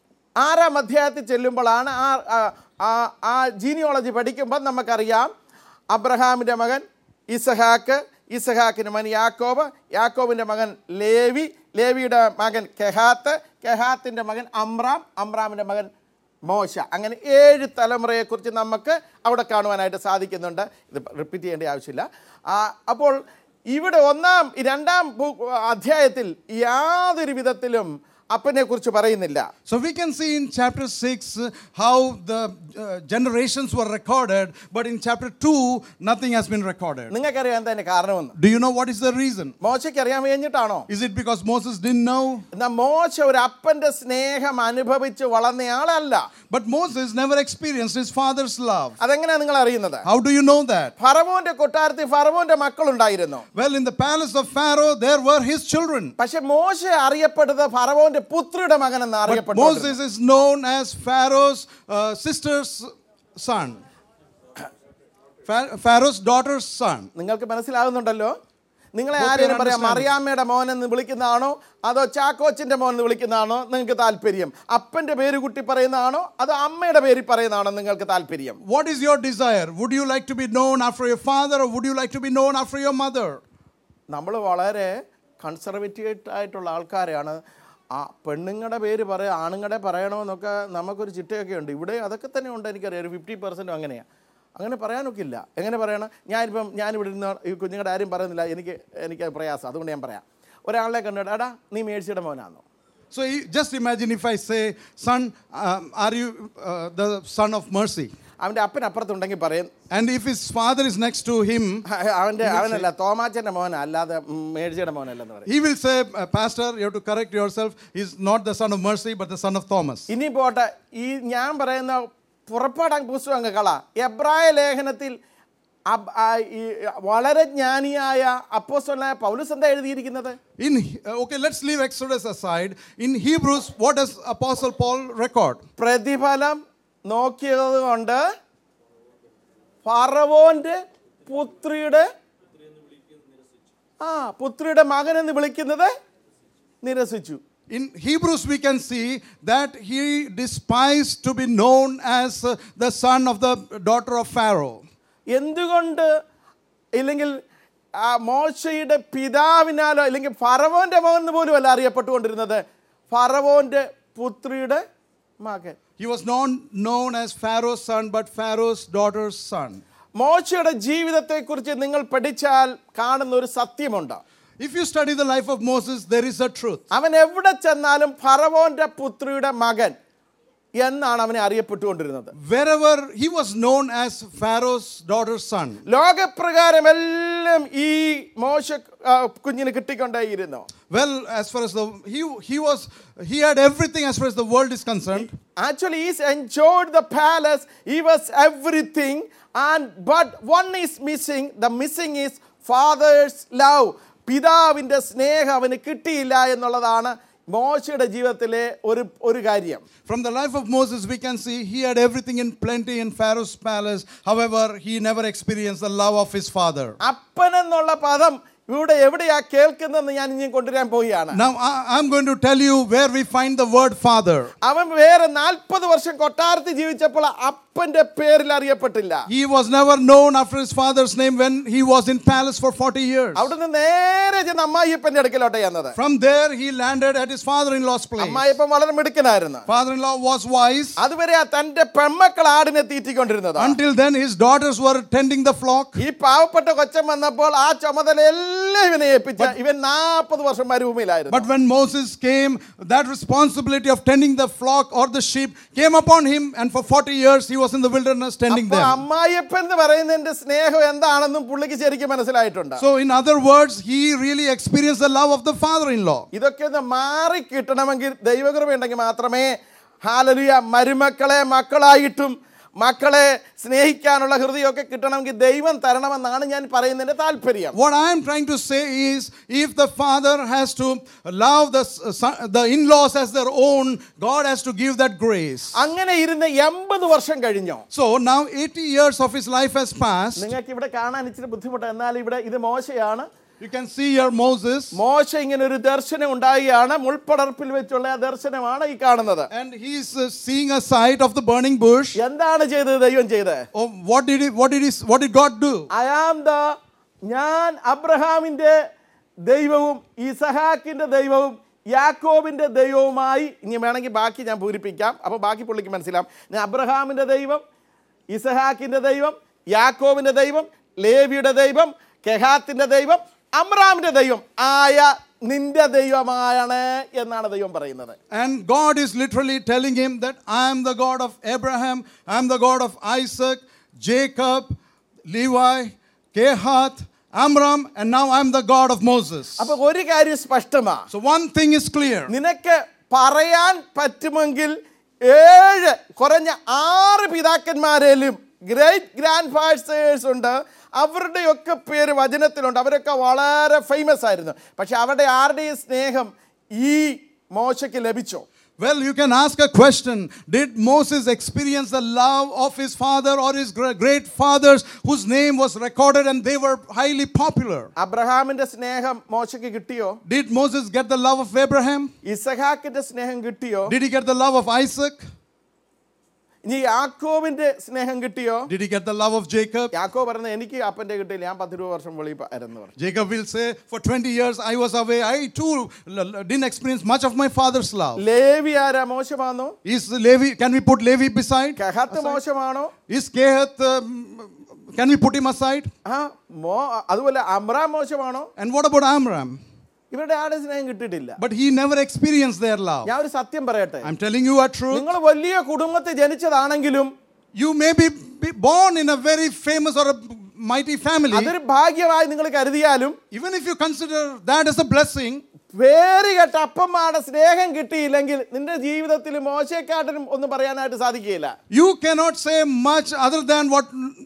[SPEAKER 1] ആറാം അധ്യായത്തിൽ ചെല്ലുമ്പോഴാണ് ആ ആ- ആ- ആ ജീനിയോളജി പഠിക്കുമ്പോൾ നമുക്കറിയാം അബ്രഹാമിൻ്റെ മകൻ ഇസഹാക്ക് ഇസഹാക്കിൻ്റെ മകൻ യാക്കോബ് യാക്കോബിൻ്റെ മകൻ ലേവി ലേവിയുടെ മകൻ കെഹാത്ത് കെഹാത്തിൻ്റെ മകൻ അമ്രാം അമ്രാമിൻ്റെ മകൻ മോശ അങ്ങനെ ഏഴ് തലമുറയെക്കുറിച്ച് നമുക്ക് അവിടെ കാണുവാനായിട്ട് സാധിക്കുന്നുണ്ട് ഇത് റിപ്പീറ്റ് ചെയ്യേണ്ട ആവശ്യമില്ല ആ, അപ്പോൾ ഇവിടെ ഒന്നാം ഈ രണ്ടാം ബു- അധ്യായത്തിൽ യാതൊരു വിധത്തിലും അപ്പനെ കുറിച്ച് പറയുന്നില്ല
[SPEAKER 2] So we can see in chapter 6 uh, how the uh, generations were recorded, but in chapter 2, nothing has been recorded.
[SPEAKER 1] നിങ്ങൾക്കറിയാം എന്താ അതിന്റെ കാരണമെന്ന്
[SPEAKER 2] Do you know what is the reason?
[SPEAKER 1] മോശയ്ക്ക് അറിയാൻ കഴിഞ്ഞിട്ടാണോ
[SPEAKER 2] Is it because Moses didn't know?
[SPEAKER 1] എന്നാ മോശ ഒരു അപ്പന്റെ സ്നേഹം അനുഭവിച്ച് വളർന്നയാളല്ല
[SPEAKER 2] But Moses never experienced his father's love.
[SPEAKER 1] അതെങ്ങനെയാ നിങ്ങൾ അറിയുന്നത്
[SPEAKER 2] How do you know that?
[SPEAKER 1] ഫറവോന്റെ കൊട്ടാരത്തിൽ ഫറവോന്റെ മക്കളുണ്ടായിരുന്നു
[SPEAKER 2] Well, in the palace of Pharaoh, there were his children.
[SPEAKER 1] പക്ഷെ മോശ അറിയപ്പെട്ടത് ഫറവോന്റെ പുത്രിയുടെ മകൻ എന്ന്
[SPEAKER 2] But
[SPEAKER 1] അറിയപ്പെട്ടു
[SPEAKER 2] Moses is known as Pharaoh's uh, sister's son, Pha- Pharaoh's daughter's son.
[SPEAKER 1] നിങ്ങൾക്ക് മനസ്സിലാകുന്നുണ്ടല്ലോ നിങ്ങളെ
[SPEAKER 2] Hope
[SPEAKER 1] ആരെയും
[SPEAKER 2] you're
[SPEAKER 1] പറയാം
[SPEAKER 2] understanding.
[SPEAKER 1] മറിയാമ്മയുടെ മോൻ എന്ന് വിളിക്കുന്നതാണോ അതോ ചാക്കോച്ചിന്റെ മോൻ എന്ന് വിളിക്കുന്നതാണോ നിങ്ങൾക്ക് താല്പര്യം അപ്പന്റെ പേര് കുട്ടി പറയുന്നതാണോ അതോ അമ്മയുടെ പേര് പറയുന്നതാണോ നിങ്ങൾക്ക് താല്പര്യം
[SPEAKER 2] What is your desire? Would you like to be known after your father or would you like to be known after your mother?
[SPEAKER 1] നമ്മൾ വളരെ കൺസർവേറ്റീവ് ആയിട്ടുള്ള ആൾക്കാരാണ് ആ പെണ്ണുങ്ങളുടെ പേര് പറയ ആണുങ്ങളുടെ പറയണമെന്നൊക്കെ നമുക്കൊരു ചിട്ടയൊക്കെ ഉണ്ട് ഇവിടെ അതൊക്കെ തന്നെ ഉണ്ട് എനിക്കറിയാം ഒരു ഫിഫ്റ്റി പെർസെൻറ്റും അങ്ങനെയാണ് അങ്ങനെ പറയാനൊക്കെ ഇല്ല എങ്ങനെ പറയണം ഞാനിപ്പം ഞാനിവിടെ ഇരുന്ന് ഈ കുഞ്ഞുങ്ങളുടെ ആരും പറയുന്നില്ല എനിക്ക് എനിക്ക് പ്രയാസം അതുകൊണ്ട് ഞാൻ പറയാം ഒരാളെ കണ്ടിട്ട് എടാ നീ മേഴ്സിയുടെ മോനാണോ
[SPEAKER 2] So you- just imagine if I say, Son, um, are you uh, the son of mercy?
[SPEAKER 1] അവൻ്റെ അപ്പൻ അപ്പുറത്തുണ്ടെങ്കിൽ പറയും
[SPEAKER 2] And if his father is next to him,
[SPEAKER 1] അവൻ്റെ അവനല്ല തോമാച്ചൻ്റെ മോനാ അല്ലാതെ മേഴ്സിയുടെ മോനല്ലെന്ന് പറയും
[SPEAKER 2] he will say, "Uh, Pastor, you have to correct yourself. He's not the son of mercy, but the son of Thomas.
[SPEAKER 1] ഇനി പോട്ടെ ഈ ഞാൻ പറയുന്ന പുറപ്പാടാൻ പുസ്തകം അങ്ങ് കള എബ്രായ ലേഖനത്തിൽ അബ്- ആ ഈ വളരെ ജ്ഞാനിയായ അപ്പോസ്തലനായ പൗലുസ് എന്താ എഴുതിയിരിക്കുന്നത്
[SPEAKER 2] In uh, okay, let's leave Exodus aside. In Hebrews, what does Apostle Paul record?
[SPEAKER 1] പ്രതിഫലം നോക്കിയത് കൊണ്ട് ഫറവോന്റെ പുത്രിയുടെ ആ പുത്രിയുടെ മകൻ എന്ന് വിളിക്കുന്നത് നിരസിച്ചു
[SPEAKER 2] In Hebrews, we can see that he despised to be known as uh, the son of the daughter of Pharaoh.
[SPEAKER 1] എന്തുകൊണ്ട് ഇല്ലെങ്കിൽ ആ മോശയുടെ പിതാവിനാലോ അല്ലെങ്കിൽ ഫറവോന്റെ മകൻ എന്ന് പോലും അല്ല അറിയപ്പെട്ടുകൊണ്ടിരുന്നത് ഫറവോന്റെ പുത്രിയുടെ മകൻ
[SPEAKER 2] He was not known as Pharaoh's son, but Pharaoh's daughter's son.
[SPEAKER 1] മോശയുടെ ജീവിതത്തെക്കുറിച്ച് നിങ്ങൾ പഠിച്ചാൽ കാണുന്ന ഒരു സത്യമുണ്ട്
[SPEAKER 2] If you study the life of Moses, there is a truth.
[SPEAKER 1] അവൻ എവിടെ ചെന്നാലും ഫറവോന്റെ പുത്രിയുടെ മകൻ എന്നാണ് അവനെ അറിയപ്പെട്ടുകൊണ്ടിരുന്നത്
[SPEAKER 2] Wherever he was known as Pharaoh's daughter's son.
[SPEAKER 1] ലോകപ്രകാരം എല്ലാം ഈ മോശ ആ, കുഞ്ഞിന് കിട്ടിക്കൊണ്ടേയിരുന്നു
[SPEAKER 2] Well, as far as the he he was he had everything as far as the world is concerned.
[SPEAKER 1] Actually, he's enjoyed the palace. He was everything. And but one is missing. The missing is father's love. പിതാവിൻ്റെ സ്നേഹം അവന് കിട്ടിയില്ല എന്നുള്ളതാണ് മോശയുടെ ജീവിതത്തിലെ ഒരു ഒരു കാര്യം
[SPEAKER 2] From the life of Moses, we can see he had everything in plenty in Pharaoh's palace. However, he never experienced the love of his father.
[SPEAKER 1] അപ്പൻ എന്നുള്ള പദം ഇവിടെ എവിടെയാ കേൾക്കുന്നതെന്ന് ഞാൻ ഇനി കൊണ്ടുവരാൻ പോവുകയാണ്
[SPEAKER 2] Now, I, am going to tell you where we find the word father.
[SPEAKER 1] അവൻ വേറെ നാൽപ്പത് വർഷം കൊട്ടാരത്തിൽ ജീവിച്ചപ്പോൾ അപ്പന്റെ പേരിൽ അറിയപ്പെട്ടില്ല
[SPEAKER 2] He was never known after his father's name when he was in palace for 40 years.
[SPEAKER 1] അവിടുന്ന് നേരെ ചെന്ന് അമ്മായിയപ്പന്റെ അടുക്കലോട്ടെ ചെന്നത്
[SPEAKER 2] From there, he landed at his father in law's place.
[SPEAKER 1] അമ്മായിയപ്പൻ വളരെ മിടുക്കനായിരുന്നു
[SPEAKER 2] Father in law was wise.
[SPEAKER 1] അതുവരെ ആ തന്റെ പെമ്മക്കൾ ആടിനെ തീറ്റിക്കൊണ്ടിരുന്നത്
[SPEAKER 2] Until then, his daughters were tending the flock.
[SPEAKER 1] ഈ പാവപ്പെട്ട കൊച്ചൻ വന്നപ്പോൾ ആ ചുമതല എല്ലാം ഇവനെ ഏൽപ്പിച്ച ഇവൻ നാൽപ്പത് വർഷം മരുഭൂമിയിലായിരുന്നു
[SPEAKER 2] But when Moses came, that responsibility of tending the flock or the sheep came upon him, and for 40 years he was in the wilderness tending
[SPEAKER 1] അപ്പൊ
[SPEAKER 2] them.
[SPEAKER 1] അമ്മായിയപ്പൻ എന്ന് പറയുന്നതിന്റെ സ്നേഹം എന്താണെന്നും പുള്ളിക്ക് ശരിക്കും മനസ്സിലായിട്ടുണ്ട്
[SPEAKER 2] So, in other words, he really experienced the love of the father in law.
[SPEAKER 1] ഇതൊക്കെ ഒന്ന് മാറി കിട്ടണമെങ്കിൽ ദൈവകൃപ ഉണ്ടെങ്കിൽ മാത്രമേ ഹാലലിയ മരുമക്കളെ മക്കളായിട്ടും മക്കളെ സ്നേഹിക്കാനുള്ള ഹൃദയമൊക്കെ കിട്ടണമെങ്കിൽ ദൈവം തരണമെന്നാണ് ഞാൻ പറയുന്നതിന്റെ താല്പര്യം
[SPEAKER 2] What I am trying to say is if the father has to love the, s- son- the in laws as their own, God has to give that grace.
[SPEAKER 1] അങ്ങനെ ഇരുന്ന് എൺപത് വർഷം കഴിഞ്ഞോ
[SPEAKER 2] So, now 80 years of his life has passed.
[SPEAKER 1] നിങ്ങൾക്ക് ഇവിടെ കാണാൻ ഇച്ചിരി ബുദ്ധിമുട്ട് എന്നാൽ ഇവിടെ ഇത് മോശയാണ്
[SPEAKER 2] You can see here Moses.
[SPEAKER 1] മോശ ഇങ്ങനെ ഒരു ദർശനം ഉണ്ടാവുകയാണ് മുൾപ്പടർപ്പിൽ വെച്ചുള്ള ആ ദർശനമാണ് ഈ കാണുന്നത്
[SPEAKER 2] And he's uh, seeing a sight of the burning bush.
[SPEAKER 1] എന്താണ് ചെയ്തത് ദൈവം ചെയ്തത്
[SPEAKER 2] Oh, what did he, what did he, what did God do?
[SPEAKER 1] I am the ഞാൻ അബ്രഹാമിന്റെ ദൈവവും ഇസഹാക്കിന്റെ ദൈവവും യാക്കോബിന്റെ ദൈവവുമായി ഇനി വേണമെങ്കിൽ ബാക്കി ഞാൻ പൂരിപ്പിക്കാം അപ്പോൾ ബാക്കി പുള്ളിക്ക് മനസ്സിലാവും ഞാൻ അബ്രഹാമിന്റെ ദൈവം ഇസഹാക്കിന്റെ ദൈവം യാക്കോബിന്റെ ദൈവം ലേവിയുടെ ദൈവം കെഹാത്തിന്റെ ദൈവം അമ്രാമിന്റെ ദൈവം ആയ നിന്റെ ദൈവമാണ് എന്നാണ് ദൈവം പറയുന്നത്
[SPEAKER 2] And God is literally telling him that I am the God of Abraham, I am the God of Isaac, Jacob, Levi, Kehath, Amram, and now I am the God of Moses.
[SPEAKER 1] അപ്പൊ ഒരു കാര്യം സ്പഷ്ടമാ
[SPEAKER 2] So one thing is clear.
[SPEAKER 1] നിനക്ക് പറയാൻ പറ്റുമെങ്കിൽ ഏഴ് കുറഞ്ഞ ആറ് പിതാക്കന്മാരേലും great grand fathers ഉണ്ട് അവരുടെയൊക്കെ പേര് വചനത്തിലുണ്ട് അവരൊക്കെ വളരെ ഫേമസ് ആയിരുന്നു പക്ഷെ അവരുടെ ആരുടെയും സ്നേഹം ഈ മോശയ്ക്ക് ലഭിച്ചോ
[SPEAKER 2] Well, you can ask a question Did Moses experience the love of his father or his gra- great fathers whose name was recorded and they were highly popular?
[SPEAKER 1] അബ്രഹാമിന്റെ സ്നേഹം മോശയ്ക്ക് കിട്ടിയോ
[SPEAKER 2] Did Moses get the love of Abraham?
[SPEAKER 1] ഇസഹാക്കിന്റെ സ്നേഹം കിട്ടിയോ
[SPEAKER 2] Did he get the love of Isaac?
[SPEAKER 1] ഇനി യാക്കോബിന്റെ സ്നേഹം കിട്ടിയോ
[SPEAKER 2] Did he get the love of Jacob?
[SPEAKER 1] യാക്കോ പറഞ്ഞ എനിക്ക് അപ്പന്റെ കിട്ടിയില്ല ഞാൻ പത്തിരുപത് വർഷം വെളി ആയിരുന്നു പറഞ്ഞു
[SPEAKER 2] Jacob will say, For 20 years I was away. I too l- l- didn't experience much of my father's love.
[SPEAKER 1] Levi ആരാ മോശമാണോ
[SPEAKER 2] Is Levi, can we put Levi beside?
[SPEAKER 1] കഹത്ത് മോശമാണോ
[SPEAKER 2] Is Kehath, um, can we put him aside?
[SPEAKER 1] ആ മോ അതുപോലെ അമ്രാം മോശമാണോ
[SPEAKER 2] And what about Amram?
[SPEAKER 1] ഇവരുടെ ആടെ സ്നേഹം കിട്ടിയിട്ടില്ല
[SPEAKER 2] But he never experienced their love.
[SPEAKER 1] ഞാൻ ഒരു സത്യം പറയട്ടെ
[SPEAKER 2] I'm telling you a truth.
[SPEAKER 1] നിങ്ങൾ വലിയ കുടുംബത്തിൽ ജനിച്ചതാണെങ്കിലും
[SPEAKER 2] You may be, be born in a very famous or a mighty family.
[SPEAKER 1] അതൊരു ഭാഗ്യമായി നിങ്ങൾ കരുതിയാലും
[SPEAKER 2] Even if you consider that as a blessing,
[SPEAKER 1] പേര് കേട്ട അപ്പന്മാരുടെ സ്നേഹം കിട്ടിയില്ലെങ്കിൽ നിന്റെ ജീവിതത്തിൽ മോശക്കാട്ടിനും ഒന്നും പറയാനായിട്ട് സാധിക്കുകയില്ല
[SPEAKER 2] you cannot say much other than what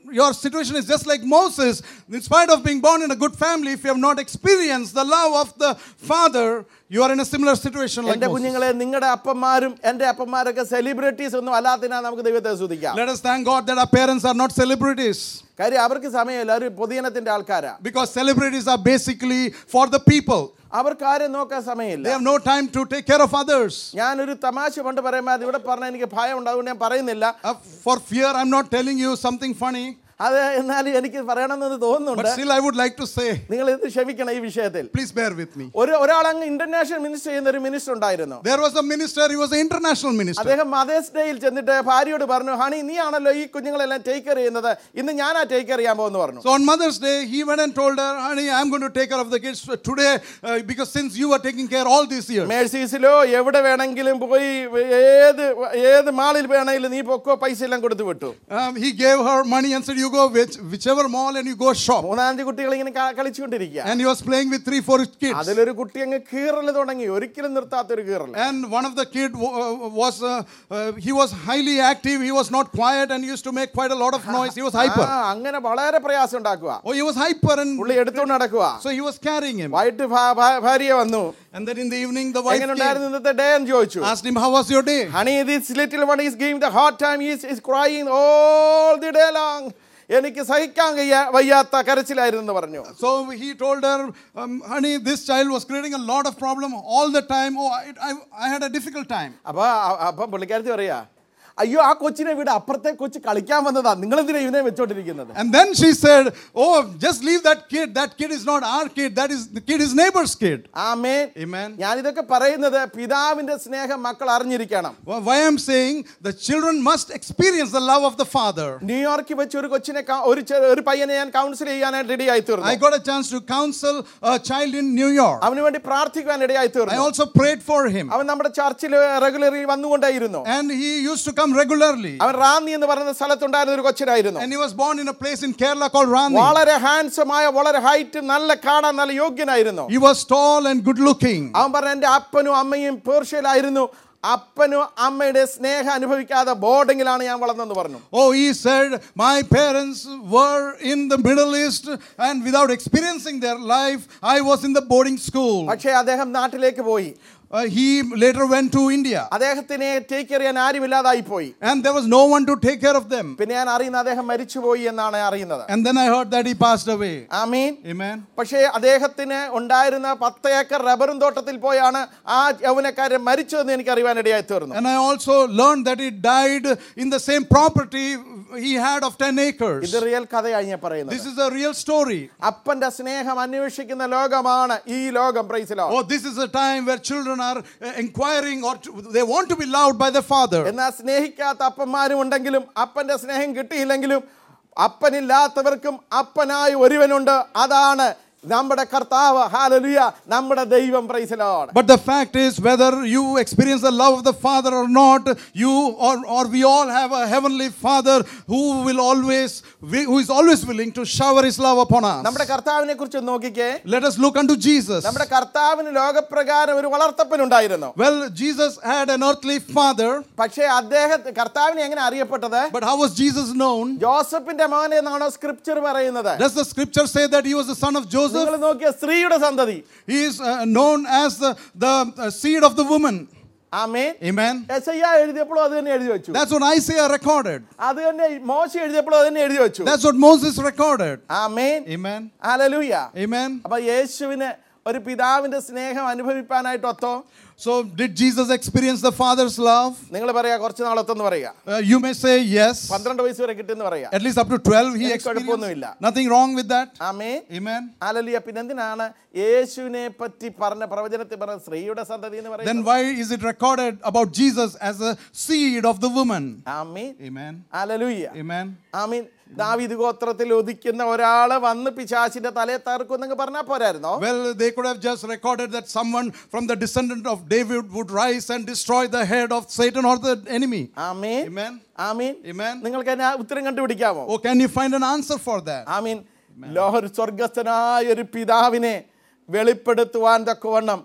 [SPEAKER 2] your situation is just like Moses. In spite of being born in a good family, if you have not experienced the love of the Father, you are in a similar situation like
[SPEAKER 1] എന്റെ
[SPEAKER 2] Moses.
[SPEAKER 1] കുഞ്ഞുങ്ങളെ നിങ്ങളുടെ അപ്പന്മാരും എന്റെ അപ്പന്മാരൊക്കെ celebrities ഒന്നും അല്ലാത്തിനാ നമുക്ക് ദൈവത്തെ സ്തുതിക്കാം
[SPEAKER 2] Let us thank God that our parents are not celebrities.
[SPEAKER 1] കാര്യം അവർക്ക് സമയമില്ല അവർ പൊതുജനത്തിന്റെ ആൾക്കാരാ
[SPEAKER 2] Because celebrities are basically for the people.
[SPEAKER 1] അവർക്ക് ആരും നോക്കാൻ സമയമില്ല
[SPEAKER 2] They have no time to take care of others.
[SPEAKER 1] ഞാനൊരു തമാശ പണ്ട് പറയുമ്പോൾ ഇവിടെ പറഞ്ഞാൽ എനിക്ക് ഭയമുണ്ട് അതുകൊണ്ട് ഞാൻ പറയുന്നില്ല
[SPEAKER 2] Uh, for fear, I'm not telling you something funny,
[SPEAKER 1] അത് എന്നാലും എനിക്ക് പറയണമെന്ന്
[SPEAKER 2] but
[SPEAKER 1] തോന്നുന്നുണ്ട്
[SPEAKER 2] still I would like to say,
[SPEAKER 1] നിങ്ങൾ ഇത് ക്ഷമിക്കണം ഈ വിഷയത്തിൽ
[SPEAKER 2] please bear with me.
[SPEAKER 1] ഒരു ഒരാൾ അങ്ങ് ഇന്റർനാഷണൽ മിനിസ്റ്റർ ചെയ്യുന്ന ഒരു മിനിസ്റ്റർ ഉണ്ടായിരുന്നു
[SPEAKER 2] There was a minister, he was an international minister.
[SPEAKER 1] അദ്ദേഹം മദേഴ്സ് ഡേയിൽ ചെന്നിട്ട് ഭാര്യയോട് പറഞ്ഞു ഹണി നീ ആണല്ലോ ഈ കുഞ്ഞുങ്ങളെല്ലാം ടേക്ക് കെയർ ചെയ്യുന്നത് ഇന്ന് ഞാനാ ടേക്ക് കെയർ ചെയ്യാൻ പോകുന്നു പറഞ്ഞു
[SPEAKER 2] So on Mother's Day, he went and told her, honey, I'm going to take care of the kids today uh, because since you are taking care all these years.
[SPEAKER 1] മേഴ്സീസിലോ എവിടെ വേണമെങ്കിലും പോയി ഏത് ഏത് മാളിൽ വേണമെങ്കിലും നീ പൊക്കോ പൈസ എല്ലാം കൊടുത്തു വിട്ടു
[SPEAKER 2] Um, he gave her money and said, you go which, whichever mall and you go shop.
[SPEAKER 1] മൂന്നാഞ്ച് കുട്ടികൾ ഇങ്ങനെ ക- കളിച്ചുകൊണ്ടിരിക്കുക
[SPEAKER 2] And he was playing with three, four kids.
[SPEAKER 1] അതിലൊരു കുട്ടി അങ്ങ് കീറൽ തുടങ്ങി ഒരിക്കലും നിർത്താത്തൊരു കീറൽ
[SPEAKER 2] And one of the kid w- uh, was, uh, uh, he was highly active. He was not quiet and used to make quite a lot of noise. He was
[SPEAKER 1] ആ,
[SPEAKER 2] hyper.
[SPEAKER 1] അങ്ങനെ വളരെ പ്രയാസം ഉണ്ടാക്കുക
[SPEAKER 2] Oh, he was hyper and
[SPEAKER 1] പുള്ളി എടുത്തുകൊണ്ട് നടക്കുക
[SPEAKER 2] so he was carrying him.
[SPEAKER 1] വൈകിട്ട് ഭാ- ഭാ- ഭാര്യ വന്നു
[SPEAKER 2] And then in the evening, the wife
[SPEAKER 1] എങ്ങനെ
[SPEAKER 2] came,
[SPEAKER 1] ഉണ്ടായിരുന്നു ഇന്നത്തെ ഡേ എന്ന് ചോദിച്ചു
[SPEAKER 2] asked him, how was your day?
[SPEAKER 1] Honey this little one is giving the hard time is is crying all the day long എനിക്ക് സഹിക്കാൻ കഴിയാ വയ്യാത്ത കരച്ചിലായിരുന്നു എന്ന് പറഞ്ഞു
[SPEAKER 2] So he told her, um, honey, this child was creating a lot of problem all the time. Oh, I, I, I had a difficult time.
[SPEAKER 1] അപ്പൊ അ- അപ്പൊ പുള്ളിക്കാരത്തി പറയാ അയ്യോ ആ കൊച്ചിനെ വീട് അപ്പുറത്തെ കൊച്ചു കളിക്കാൻ വന്നതാ നിങ്ങൾ എന്തിനാ ഇവനെ വെച്ചോണ്ടിരിക്കുന്നത്
[SPEAKER 2] And then she said, oh, just leave that kid. That kid is not our kid. That is the kid is neighbor's kid.
[SPEAKER 1] Amen
[SPEAKER 2] Amen.
[SPEAKER 1] ഞാനിതൊക്കെ പറയുന്നത് പിതാവിന്റെ സ്നേഹം മക്കൾ അറിഞ്ഞിരിക്കണം
[SPEAKER 2] Well, Why I'm saying the children must experience the love of the father.
[SPEAKER 1] ന്യൂയോർക്കിൽ വെച്ച് ഒരു കൊച്ചിനെ ക- ഒരു ചെ- ഒരു പയ്യനെ ഞാൻ കൗൺസിൽ ചെയ്യാനായിട്ട് റെഡി ആയി
[SPEAKER 2] I
[SPEAKER 1] തീർന്നു
[SPEAKER 2] got a chance to counsel a child in New York.
[SPEAKER 1] അവന് വേണ്ടി പ്രാർത്ഥിക്കാൻ ഇടയായി
[SPEAKER 2] I
[SPEAKER 1] തീർന്നു
[SPEAKER 2] also prayed for him.
[SPEAKER 1] അവൻ നമ്മുടെ ചർച്ചിൽ റെഗുലറി വന്നുകൊണ്ടേയിരുന്നു
[SPEAKER 2] And he used to come regularly.
[SPEAKER 1] അവൻ റാന്നി എന്ന് പറയുന്ന സ്ഥലത്തുണ്ടായിരുന്ന ഒരു കൊച്ചിനായിരുന്നു
[SPEAKER 2] And he was born in a place in Kerala called Rani.
[SPEAKER 1] വളരെ ഹാൻസമായ വളരെ ഹൈറ്റ് നല്ല കാണാൻ നല്ല യോഗ്യനായിരുന്നു
[SPEAKER 2] He was tall and good looking.
[SPEAKER 1] അവൻ പറഞ്ഞ എൻ്റെ അപ്പനും അമ്മയും പേർഷ്യയിലായിരുന്നു അപ്പനും അമ്മയുടെ സ്നേഹം അനുഭവിക്കാതെ ബോർഡിങ്ങിലാണ് ഞാൻ വളർന്നെന്ന് പറഞ്ഞു
[SPEAKER 2] Oh, he said, My parents were in the Middle East, and without experiencing their life, I was in the boarding school.
[SPEAKER 1] പക്ഷേ അദ്ദേഹം നാട്ടിലേക്ക് പോയി
[SPEAKER 2] Uh, he later went to India,
[SPEAKER 1] അദ്ദേഹത്തിനെ ടേക്ക് ചെയ്യാൻ ആരുമില്ലാതായി പോയി
[SPEAKER 2] and there was no one to take care of them.
[SPEAKER 1] പിന്നെ ഞാൻ അറിയുന്ന അദ്ദേഹം മരിച്ചുപോയി എന്നാണ് അറിയുന്നത്
[SPEAKER 2] And then I heard that he passed away.
[SPEAKER 1] Amin
[SPEAKER 2] Amen.
[SPEAKER 1] പക്ഷേ അദ്ദേഹത്തിന് ഉണ്ടായിരുന്ന പത്ത് ഏക്കർ റബ്ബറും തോട്ടത്തിൽ പോയാണ് ആ യൗവനക്കാരൻ മരിച്ചതെന്ന് എനിക്ക് അറിയാനിടയായി തീർന്നു
[SPEAKER 2] And I also learned that he died in the same property he had of 10 acres.
[SPEAKER 1] ഇത് റിയൽ കഥയായി ഞാൻ പറയുന്നത്
[SPEAKER 2] This is a real story.
[SPEAKER 1] അപ്പന്റെ സ്നേഹം അന്വേഷിക്കുന്ന ലോകമാണ് ഈ ലോകം പ്രൈസിലോ
[SPEAKER 2] Oh, this is a time where children are uh, inquiring or to- they want to be loved by their father.
[SPEAKER 1] എന്നാൽ സ്നേഹിക്കാത്ത അപ്പന്മാരും ഉണ്ടെങ്കിലും അപ്പന്റെ സ്നേഹം കിട്ടിയില്ലെങ്കിലും അപ്പനില്ലാത്തവർക്കും അപ്പനായി ഒരുവനുണ്ട് അതാണ് നമ്മുടെ കർത്താവ് ഹാലലുയ നമ്മുടെ ദൈവം പ്രൈസലോട്
[SPEAKER 2] But the fact is, whether you experience the love of the Father or not, you or, or we all have a heavenly Father who will always, who is always willing to shower His love upon
[SPEAKER 1] നമ്മുടെ
[SPEAKER 2] us.
[SPEAKER 1] കർത്താവിനെ കുറിച്ച് നോക്കിക്കേ
[SPEAKER 2] Let us look unto Jesus.
[SPEAKER 1] നമ്മുടെ കർത്താവിന് ലോകപ്രകാരം ഒരു വളർത്തപ്പനുണ്ടായിരുന്നു
[SPEAKER 2] Well, Jesus had an earthly father,
[SPEAKER 1] പക്ഷേ അദ്ദേഹത്തെ കർത്താവിനെ എങ്ങനെ അറിയപ്പെട്ടത്
[SPEAKER 2] but how was Jesus known?
[SPEAKER 1] ജോസഫിന്റെ മകൻ എന്നാണോ സ്ക്രിപ്ചർ പറയുന്നത്
[SPEAKER 2] Does the scripture say that he was the son of Joseph?
[SPEAKER 1] നിങ്ങൾ നോക്കിയ സ്ത്രീയുടെ സന്തതി
[SPEAKER 2] He is uh, known as the, the uh, seed of the woman.
[SPEAKER 1] Amen
[SPEAKER 2] Amen.
[SPEAKER 1] എസയ്യ എഴുതിയപ്പോഴും അത് തന്നെ എഴുതി വെച്ചു
[SPEAKER 2] That's what Isaiah recorded.
[SPEAKER 1] അത് തന്നെ മോശ എഴുതിയപ്പോഴും അത് തന്നെ എഴുതി വെച്ചു
[SPEAKER 2] That's what Moses recorded.
[SPEAKER 1] Amen
[SPEAKER 2] Amen.
[SPEAKER 1] Hallelujah
[SPEAKER 2] Amen.
[SPEAKER 1] അപ്പൊ യേശുവിന് ഒരു പിതാവിന്റെ സ്നേഹം അനുഭവിപ്പാനായിട്ട് ഒത്തോ
[SPEAKER 2] So, did Jesus experience the Father's love?
[SPEAKER 1] നിങ്ങൾ പറയാ കുറച്ച് നാളത്തെന്ന് പറയാ
[SPEAKER 2] Uh, you may say yes.
[SPEAKER 1] പന്ത്രണ്ട് വയസ്സ് വരെ കിട്ടിയെന്ന് പറയാ
[SPEAKER 2] At least up to 12, he
[SPEAKER 1] എനിക്ക് കുഴപ്പമൊന്നുമില്ല.
[SPEAKER 2] experienced. Nothing wrong with that.
[SPEAKER 1] Amen
[SPEAKER 2] Amen.
[SPEAKER 1] Hallelujah പിന്നെന്തിനാണ് യേശുവിനെ പറ്റി പറഞ്ഞ പ്രവചനത്തിൽ പറഞ്ഞ സ്ത്രീയുടെ സന്തതി എന്ന്
[SPEAKER 2] Then
[SPEAKER 1] പറയുന്നത്
[SPEAKER 2] why is it recorded about Jesus as a seed of the woman?
[SPEAKER 1] Amen
[SPEAKER 2] Amen.
[SPEAKER 1] Hallelujah
[SPEAKER 2] Amen.
[SPEAKER 1] Amen ദാവീദ് ഗോത്രത്തിൽ ഉദിക്കുന്ന ഒരാള് വന്ന് പിശാചിന്റെ തലയെ തകർക്കുന്നെങ്കിൽ പറഞ്ഞാൽ പോരായിരുന്നോ
[SPEAKER 2] Well, they could have just recorded that someone from the descendant of David would rise and destroy the head of Satan or the enemy.
[SPEAKER 1] Amin
[SPEAKER 2] Amen.
[SPEAKER 1] Amin
[SPEAKER 2] Amen.
[SPEAKER 1] നിങ്ങൾക്ക് അതിന് ഉത്തരം കണ്ടുപിടിക്കാമോ
[SPEAKER 2] Oh, can you find an answer for that?
[SPEAKER 1] ആമീൻ ലോഹർ സ്വർഗസ്ഥനായ ഒരു പിതാവിനെ വെളിപ്പെടുത്തുവാൻ തക്കവണ്ണം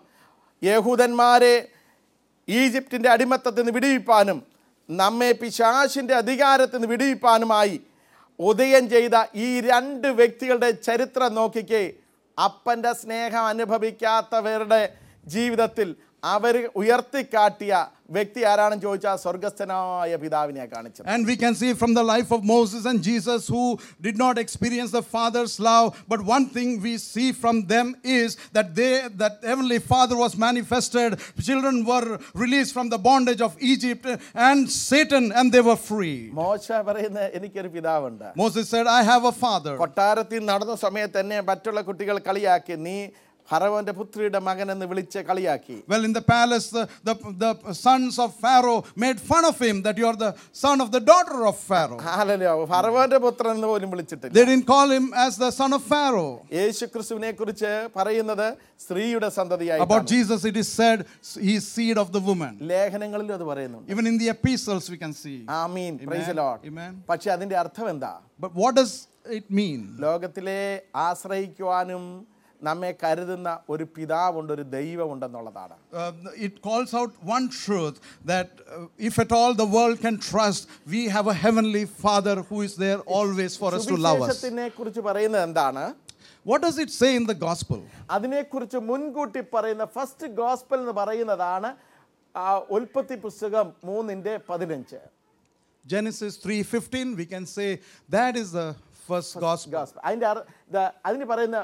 [SPEAKER 1] യഹൂദന്മാരെ ഈജിപ്തിൻ്റെ അടിമത്തത്തിൽ നിന്ന് വിടുവിപ്പാനും നമ്മെ പിശാശിൻ്റെ അധികാരത്തിൽ നിന്ന് വിടുവിപ്പാനുമായി ഉദയം ചെയ്ത ഈ രണ്ട് വ്യക്തികളുടെ ചരിത്രം നോക്കിക്കേ അപ്പൻ്റെ സ്നേഹം അനുഭവിക്കാത്തവരുടെ ജീവിതത്തിൽ അവർ ഉയർത്തിക്കാട്ടിയ വ്യക്തി ആരാണെന്ന് ചോദിച്ചാൽ സ്വർഗസ്ഥനായ പിതാവിനെ കാണിച്ചത്
[SPEAKER 2] And we can see from the life of Moses and Jesus, who did not experience the Father's love. But one thing we see from them is that they, that Heavenly Father was manifested. Children were released from the bondage of Egypt and Satan, and they were free.
[SPEAKER 1] മോശ പറയുന്ന എനിക്കൊരു പിതാവുണ്ട്
[SPEAKER 2] Moses said, "I have a father."
[SPEAKER 1] കൊട്ടാരത്തിൽ നടന്ന സമയത്ത് തന്നെ മറ്റുള്ള കുട്ടികൾ കളിയാക്കി നീ ഫറവോന്റെ പുത്രിയുടെ മകൻ എന്ന് വിളിച്ച് കളിയാക്കി
[SPEAKER 2] Well, in the palace, the, the, the sons of Pharaoh made fun of him that you are the son of the daughter of Pharaoh.
[SPEAKER 1] ആലല്ലോ ഫറവോന്റെ പുത്രൻ എന്ന് പോലും വിളിച്ചിട്ടില്ല
[SPEAKER 2] They didn't call him as the son of Pharaoh.
[SPEAKER 1] യേശു ക്രിസ്തുവിനെ കുറിച്ച് പറയുന്നത് സ്ത്രീയുടെ
[SPEAKER 2] About
[SPEAKER 1] സന്തതിയായി
[SPEAKER 2] Jesus, it is said, he is seed of the woman.
[SPEAKER 1] ലേഖനങ്ങളിലും അത് പറയുന്നുണ്ട്
[SPEAKER 2] Even in the epistles, we can see.
[SPEAKER 1] Amen
[SPEAKER 2] Amen.
[SPEAKER 1] Praise lord
[SPEAKER 2] Amen.
[SPEAKER 1] പക്ഷെ അതിന്റെ അർത്ഥം എന്താ
[SPEAKER 2] But what does it mean?
[SPEAKER 1] ലോകത്തിലെ ആശ്രയിക്കുവാനും നമ്മെ കരുതുന്ന ഒരു പിതാവുണ്ട് ഒരു ദൈവമുണ്ടെന്നുള്ളതാണ്
[SPEAKER 2] Uh, it calls out one truth that uh, if at all the world can trust, we have a heavenly Father who is there always for us to love us.
[SPEAKER 1] സുവിശേഷത്തിനെ കുറിച്ച് പറയുന്നത് എന്താണ്
[SPEAKER 2] What does it say in the gospel?
[SPEAKER 1] അതിനെക്കുറിച്ച് മുൻകൂട്ടി പറയുന്ന first gospel എന്ന് പറയുന്നതാണ് ആ, ഉൽപ്പത്തി പുസ്തകം മൂന്നിന്റെ പതിനഞ്ച്
[SPEAKER 2] Genesis 3:15, we can say that is the first gospel.
[SPEAKER 1] Gospel അതിന്റെ അർ- ഇത് അതിന് പറയുന്ന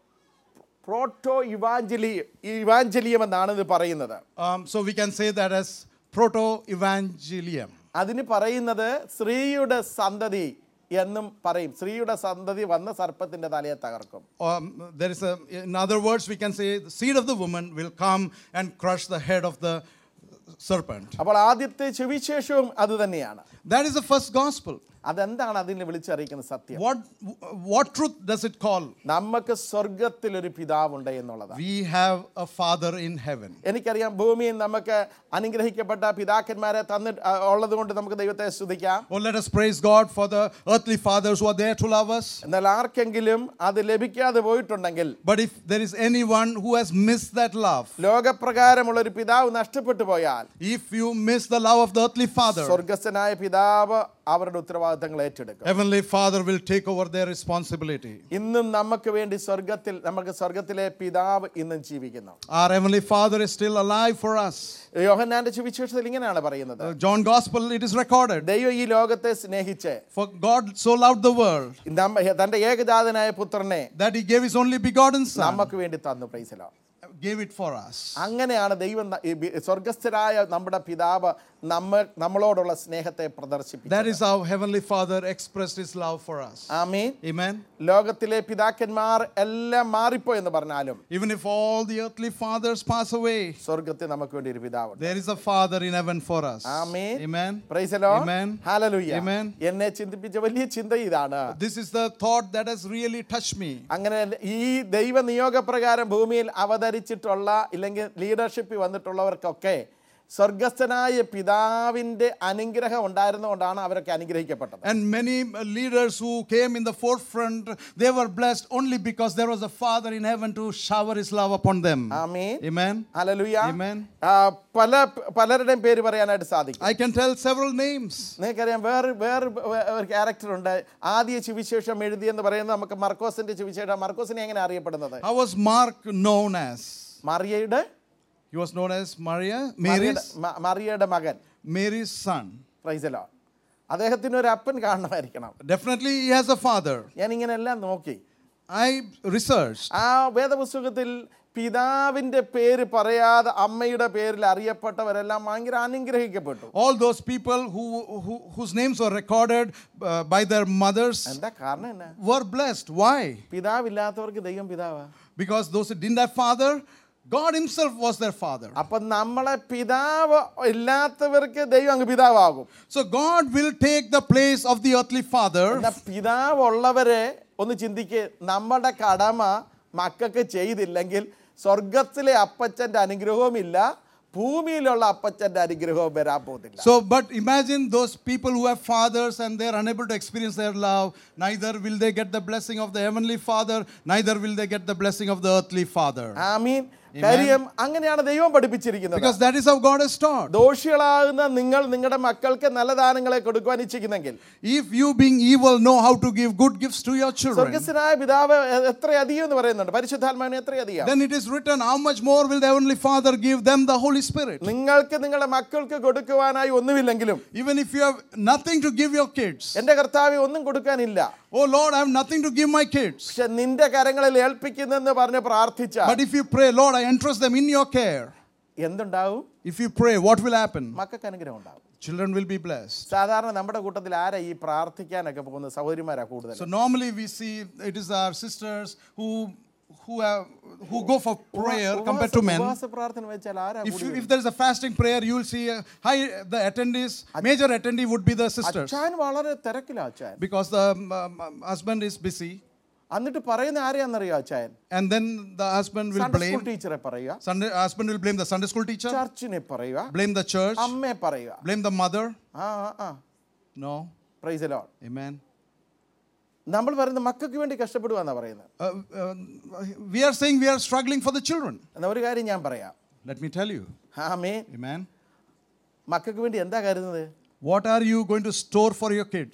[SPEAKER 1] പ്രോട്ടോ ഇവാഞ്ചലി ഇവാഞ്ചലിയം എന്നാണ് ഇത് പറയുന്നത്
[SPEAKER 2] Um, so we can say that as proto evangelium.
[SPEAKER 1] അതിന് പറയുന്നത് സ്ത്രീയുടെ സന്തതി എന്നും പറയും സ്ത്രീയുടെ സന്തതി വന്ന സർപ്പത്തിന്റെ തലയെ തകർക്കും
[SPEAKER 2] Um, there is a, in other words, we can say the seed of the woman will come and crush the head of the serpent.
[SPEAKER 1] അപ്പോൾ ആദ്യത്തെ സുവിശേഷവും അത് തന്നെയാണ്
[SPEAKER 2] That is the first gospel.
[SPEAKER 1] അതെന്താണ് അതിനെ വിളിച്ചറിയിക്കുന്ന സത്യം
[SPEAKER 2] What, what truth does it call?
[SPEAKER 1] നമുക്ക് സ്വർഗത്തിൽ ഒരു പിതാവുണ്ട് എന്നുള്ളതാണ്
[SPEAKER 2] We have a Father in heaven.
[SPEAKER 1] എനിക്കറിയാം ഭൂമിയിൽ നമുക്ക് അനുഗ്രഹിക്കപ്പെട്ട പിതാക്കന്മാരെ തന്നിട്ട് ഉള്ളത് കൊണ്ട് നമുക്ക് ദൈവത്തെ സ്തുതിക്കാം
[SPEAKER 2] Oh, let us praise God for the earthly fathers who are there to love us.
[SPEAKER 1] എന്നാൽ ആർക്കെങ്കിലും അത് ലഭിക്കാതെ പോയിട്ടുണ്ടെങ്കിൽ
[SPEAKER 2] But if there is anyone who has missed that love,
[SPEAKER 1] ലോകപ്രകാരമുള്ള ഒരു പിതാവ് നഷ്ടപ്പെട്ടു പോയാൽ
[SPEAKER 2] if you miss the love of the earthly father,
[SPEAKER 1] സ്വർഗസ്ഥനായ പിതാവ് അവരുടെ ഉത്തരവാദിത്തങ്ങൾ ഏറ്റെടുക്കും
[SPEAKER 2] Heavenly Father will take over their responsibility.
[SPEAKER 1] ഇന്നും നമുക്ക് വേണ്ടി സ്വർഗത്തിൽ നമുക്ക് സ്വർഗത്തിലെ പിതാവ് ഇന്നും ജീവിക്കുന്നു
[SPEAKER 2] Our Heavenly Father is still alive for us.
[SPEAKER 1] യോഹന്നാന്റെ സുവിശേഷത്തിൽ ഇങ്ങനെയാണ് പറയുന്നത്
[SPEAKER 2] Uh, John Gospel, it is recorded.
[SPEAKER 1] ദൈവം ഈ ലോകത്തെ സ്നേഹിച്ച്
[SPEAKER 2] For God so loved the world
[SPEAKER 1] നമ്മ- തന്റെ ഏകജാതനായ പുത്രനെ
[SPEAKER 2] that he gave his only begotten Son,
[SPEAKER 1] നമുക്ക് വേണ്ടി തന്നു പ്രൈസലോ
[SPEAKER 2] gave it for us.
[SPEAKER 1] അങ്ങനെയാണ് ദൈവം ന- ഈ ബി- സ്വർഗസ്ഥരായ നമ്മുടെ പിതാവ് നമ്മ നമ്മളോടുള്ള സ്നേഹത്തെ
[SPEAKER 2] That
[SPEAKER 1] പ്രദർശിപ്പിച്ചു
[SPEAKER 2] is how Heavenly Father expressed his love for us.
[SPEAKER 1] Amen
[SPEAKER 2] Amen.
[SPEAKER 1] ലോകത്തിലെ പിതാക്കന്മാർ എല്ലാം മാറിപ്പോ എന്ന് പറഞ്ഞാലും
[SPEAKER 2] Even if all the earthly fathers pass away,
[SPEAKER 1] സ്വർഗത്തിൽ നമുക്ക് വേണ്ടി ഒരു പിതാവുണ്ട്
[SPEAKER 2] there is a Father in heaven for us.
[SPEAKER 1] Amen
[SPEAKER 2] Amen.
[SPEAKER 1] Praise lord
[SPEAKER 2] Amen.
[SPEAKER 1] Hallelujah
[SPEAKER 2] Amen.
[SPEAKER 1] എന്നെ ചിന്തിപ്പിച്ച വലിയ ചിന്ത ഇതാണ്
[SPEAKER 2] This is the thought that has really touched me.
[SPEAKER 1] അങ്ങനെ ഈ ദൈവ നിയോഗപ്രകാരം ഭൂമിയിൽ അവതരിച്ചിട്ടുള്ള ഇല്ലെങ്കിൽ ലീഡർഷിപ്പിൽ വന്നിട്ടുള്ളവർക്കൊക്കെ സ്വർഗസ്ഥനായ പിതാവിൻ്റെ അനുഗ്രഹം ഉണ്ടായിരുന്നുകൊണ്ടാണ് അവരൊക്കെ അനുഗ്രഹിക്കപ്പെട്ടത്
[SPEAKER 2] And many uh, leaders who came in the forefront, they were blessed only because there was a Father in heaven to shower His love upon them.
[SPEAKER 1] Amen
[SPEAKER 2] Amen.
[SPEAKER 1] Hallelujah
[SPEAKER 2] Amen.
[SPEAKER 1] ആ, പല പലരുടെയും പേര് പറയാനായിട്ട് സാധിക്കും
[SPEAKER 2] I can tell several names.
[SPEAKER 1] നിങ്ങൾക്കറിയാം വേറെ വേറെ ഒരു ക്യാരക്ടർ ഉണ്ട് ആദ്യ സുവിശേഷം എഴുതി എന്ന് പറയുന്നത് നമുക്ക് മർക്കോസിന്റെ സുവിശേഷം മർക്കോസിനെ എങ്ങനെ അറിയപ്പെടുന്നത്
[SPEAKER 2] How was Mark known as?
[SPEAKER 1] മറിയയുടെ
[SPEAKER 2] He was known as Maria,
[SPEAKER 1] മറിയയുടെ
[SPEAKER 2] Mary's,
[SPEAKER 1] മ- മറിയയുടെ മകൻ
[SPEAKER 2] Mary's son.
[SPEAKER 1] പ്രൈസലോ അദ്ദേഹത്തിന് ഒരു അപ്പൻ കാണണമായിരിക്കണം
[SPEAKER 2] Definitely, he has a father.
[SPEAKER 1] ഞാൻ ഇങ്ങനെ എല്ലാം നോക്കി
[SPEAKER 2] I researched.
[SPEAKER 1] ആ വേദപുസ്തകത്തിൽ പിതാവിന്റെ പേര് പറയാതെ അമ്മയുടെ പേരിൽ അറിയപ്പെട്ടവരെല്ലാം ഭയങ്കര അനുഗ്രഹിക്കപ്പെട്ടു
[SPEAKER 2] All those people who, who, whose names were recorded uh, by their mothers
[SPEAKER 1] എന്താ കാരണം എന്നാ
[SPEAKER 2] were blessed. Why?
[SPEAKER 1] പിതാവില്ലാത്തവർക്ക് ദൈവം പിതാവാ
[SPEAKER 2] Because those who didn't have father, God Himself was their father.
[SPEAKER 1] അപ്പൊ നമ്മളെ പിതാവ് ഇല്ലാത്തവർക്ക് ദൈവം അങ്ങ് പിതാവാകും
[SPEAKER 2] So God will take the place of the earthly father.
[SPEAKER 1] എന്നാ പിതാവുള്ളവരെ ഒന്ന് ചിന്തിക്ക് നമ്മുടെ കടമ മക്കൾക്ക് ചെയ്തില്ലെങ്കിൽ സ്വർഗത്തിലെ അപ്പച്ചന്റെ അനുഗ്രഹവും ഇല്ല ഭൂമിയിലുള്ള അപ്പച്ചന്റെ അനുഗ്രഹവും വരാൻ പോകുന്നില്ല
[SPEAKER 2] So, but imagine those people who have fathers and they're unable to experience their love. Neither will they get the blessing of the heavenly father, neither will they get the blessing of the earthly father.
[SPEAKER 1] ആമീൻ കാര്യം അങ്ങനെയാണ് ദൈവം പഠിപ്പിച്ചിരിക്കുന്നത്
[SPEAKER 2] Because that is how God has taught.
[SPEAKER 1] ദോഷികളാകുന്ന നിങ്ങൾ നിങ്ങളുടെ മക്കൾക്ക് നല്ല ദാനങ്ങളെ കൊടുക്കുവാൻ ഇച്ഛിക്കുന്നെങ്കിൽ
[SPEAKER 2] If you, being evil, know how to give good gifts to your children,
[SPEAKER 1] സ്വർഗസ്വനായ പിതാവ് A- എത്രയധികം എന്ന് പറയുന്നുണ്ട് പരിശുദ്ധാത്മാവിന് എത്രയധികം
[SPEAKER 2] then it is written, How much more will the Heavenly Father give them the Holy Spirit?
[SPEAKER 1] നിങ്ങൾക്ക് നിങ്ങളുടെ മക്കൾക്ക് കൊടുക്കുവാനായി ഒന്നുമില്ലെങ്കിലും
[SPEAKER 2] Even if you have nothing to give your kids,
[SPEAKER 1] എന്റെ കർത്താവ് ഒന്നും കൊടുക്കാനില്ല
[SPEAKER 2] Oh Lord, I have nothing to give my kids.
[SPEAKER 1] പക്ഷെ നിന്റെ കരങ്ങളിൽ ഏൽപ്പിക്കുന്നെന്ന് പറഞ്ഞ് പ്രാർത്ഥിച്ച
[SPEAKER 2] But if you pray, Lord, I entrust them in your care.
[SPEAKER 1] എന്തുണ്ടാവും
[SPEAKER 2] If you pray, what will happen?
[SPEAKER 1] മക്കൾക്ക് അനുഗ്രഹം ഉണ്ടാവും
[SPEAKER 2] Children will be blessed.
[SPEAKER 1] സാധാരണ നമ്മുടെ കൂട്ടത്തിൽ ആരാ ഈ പ്രാർത്ഥിക്കാനൊക്കെ പോകുന്ന സഹോദരിമാരാ കൂടുതൽ
[SPEAKER 2] So normally we see it is our sisters who who have who go for prayer compared to men.
[SPEAKER 1] ഉപവാസ പ്രാർത്ഥന വെച്ചാൽ ആരാ
[SPEAKER 2] If, you, if there is a fasting prayer, you will see uh, high the attendees, major attendee would be the sisters
[SPEAKER 1] അച്ഛൻ വളരെ തിരക്കിലാ അച്ഛൻ
[SPEAKER 2] because the um, um, husband is busy,
[SPEAKER 1] എന്നിട്ട് പറയുന്ന ആരെയാണെന്നറിയോ അച്ഛൻ
[SPEAKER 2] and then the husband will
[SPEAKER 1] Sunday school
[SPEAKER 2] blame
[SPEAKER 1] ടീച്ചറെ പറയുക
[SPEAKER 2] Sunday husband will blame the Sunday school teacher,
[SPEAKER 1] ചർച്ചിനെ പറയുക
[SPEAKER 2] blame the church,
[SPEAKER 1] അമ്മയെ പറയുക
[SPEAKER 2] blame the mother.
[SPEAKER 1] ആ ആ, ആ
[SPEAKER 2] No,
[SPEAKER 1] പ്രൈസ് ലോഡ്
[SPEAKER 2] amen.
[SPEAKER 1] നമ്മൾ പറയുന്നത് മക്കൾക്ക് വേണ്ടി കഷ്ടപ്പെടുക എന്നാ പറയുന്നത്
[SPEAKER 2] Uh, uh, we are saying we are struggling for the children.
[SPEAKER 1] എന്നാ ഒരു കാര്യം ഞാൻ പറയാം
[SPEAKER 2] Let me tell you,
[SPEAKER 1] ആമേ
[SPEAKER 2] amen.
[SPEAKER 1] മക്കൾക്ക് വേണ്ടി എന്താ കരുതുന്നത്
[SPEAKER 2] What are you going to store for your kids?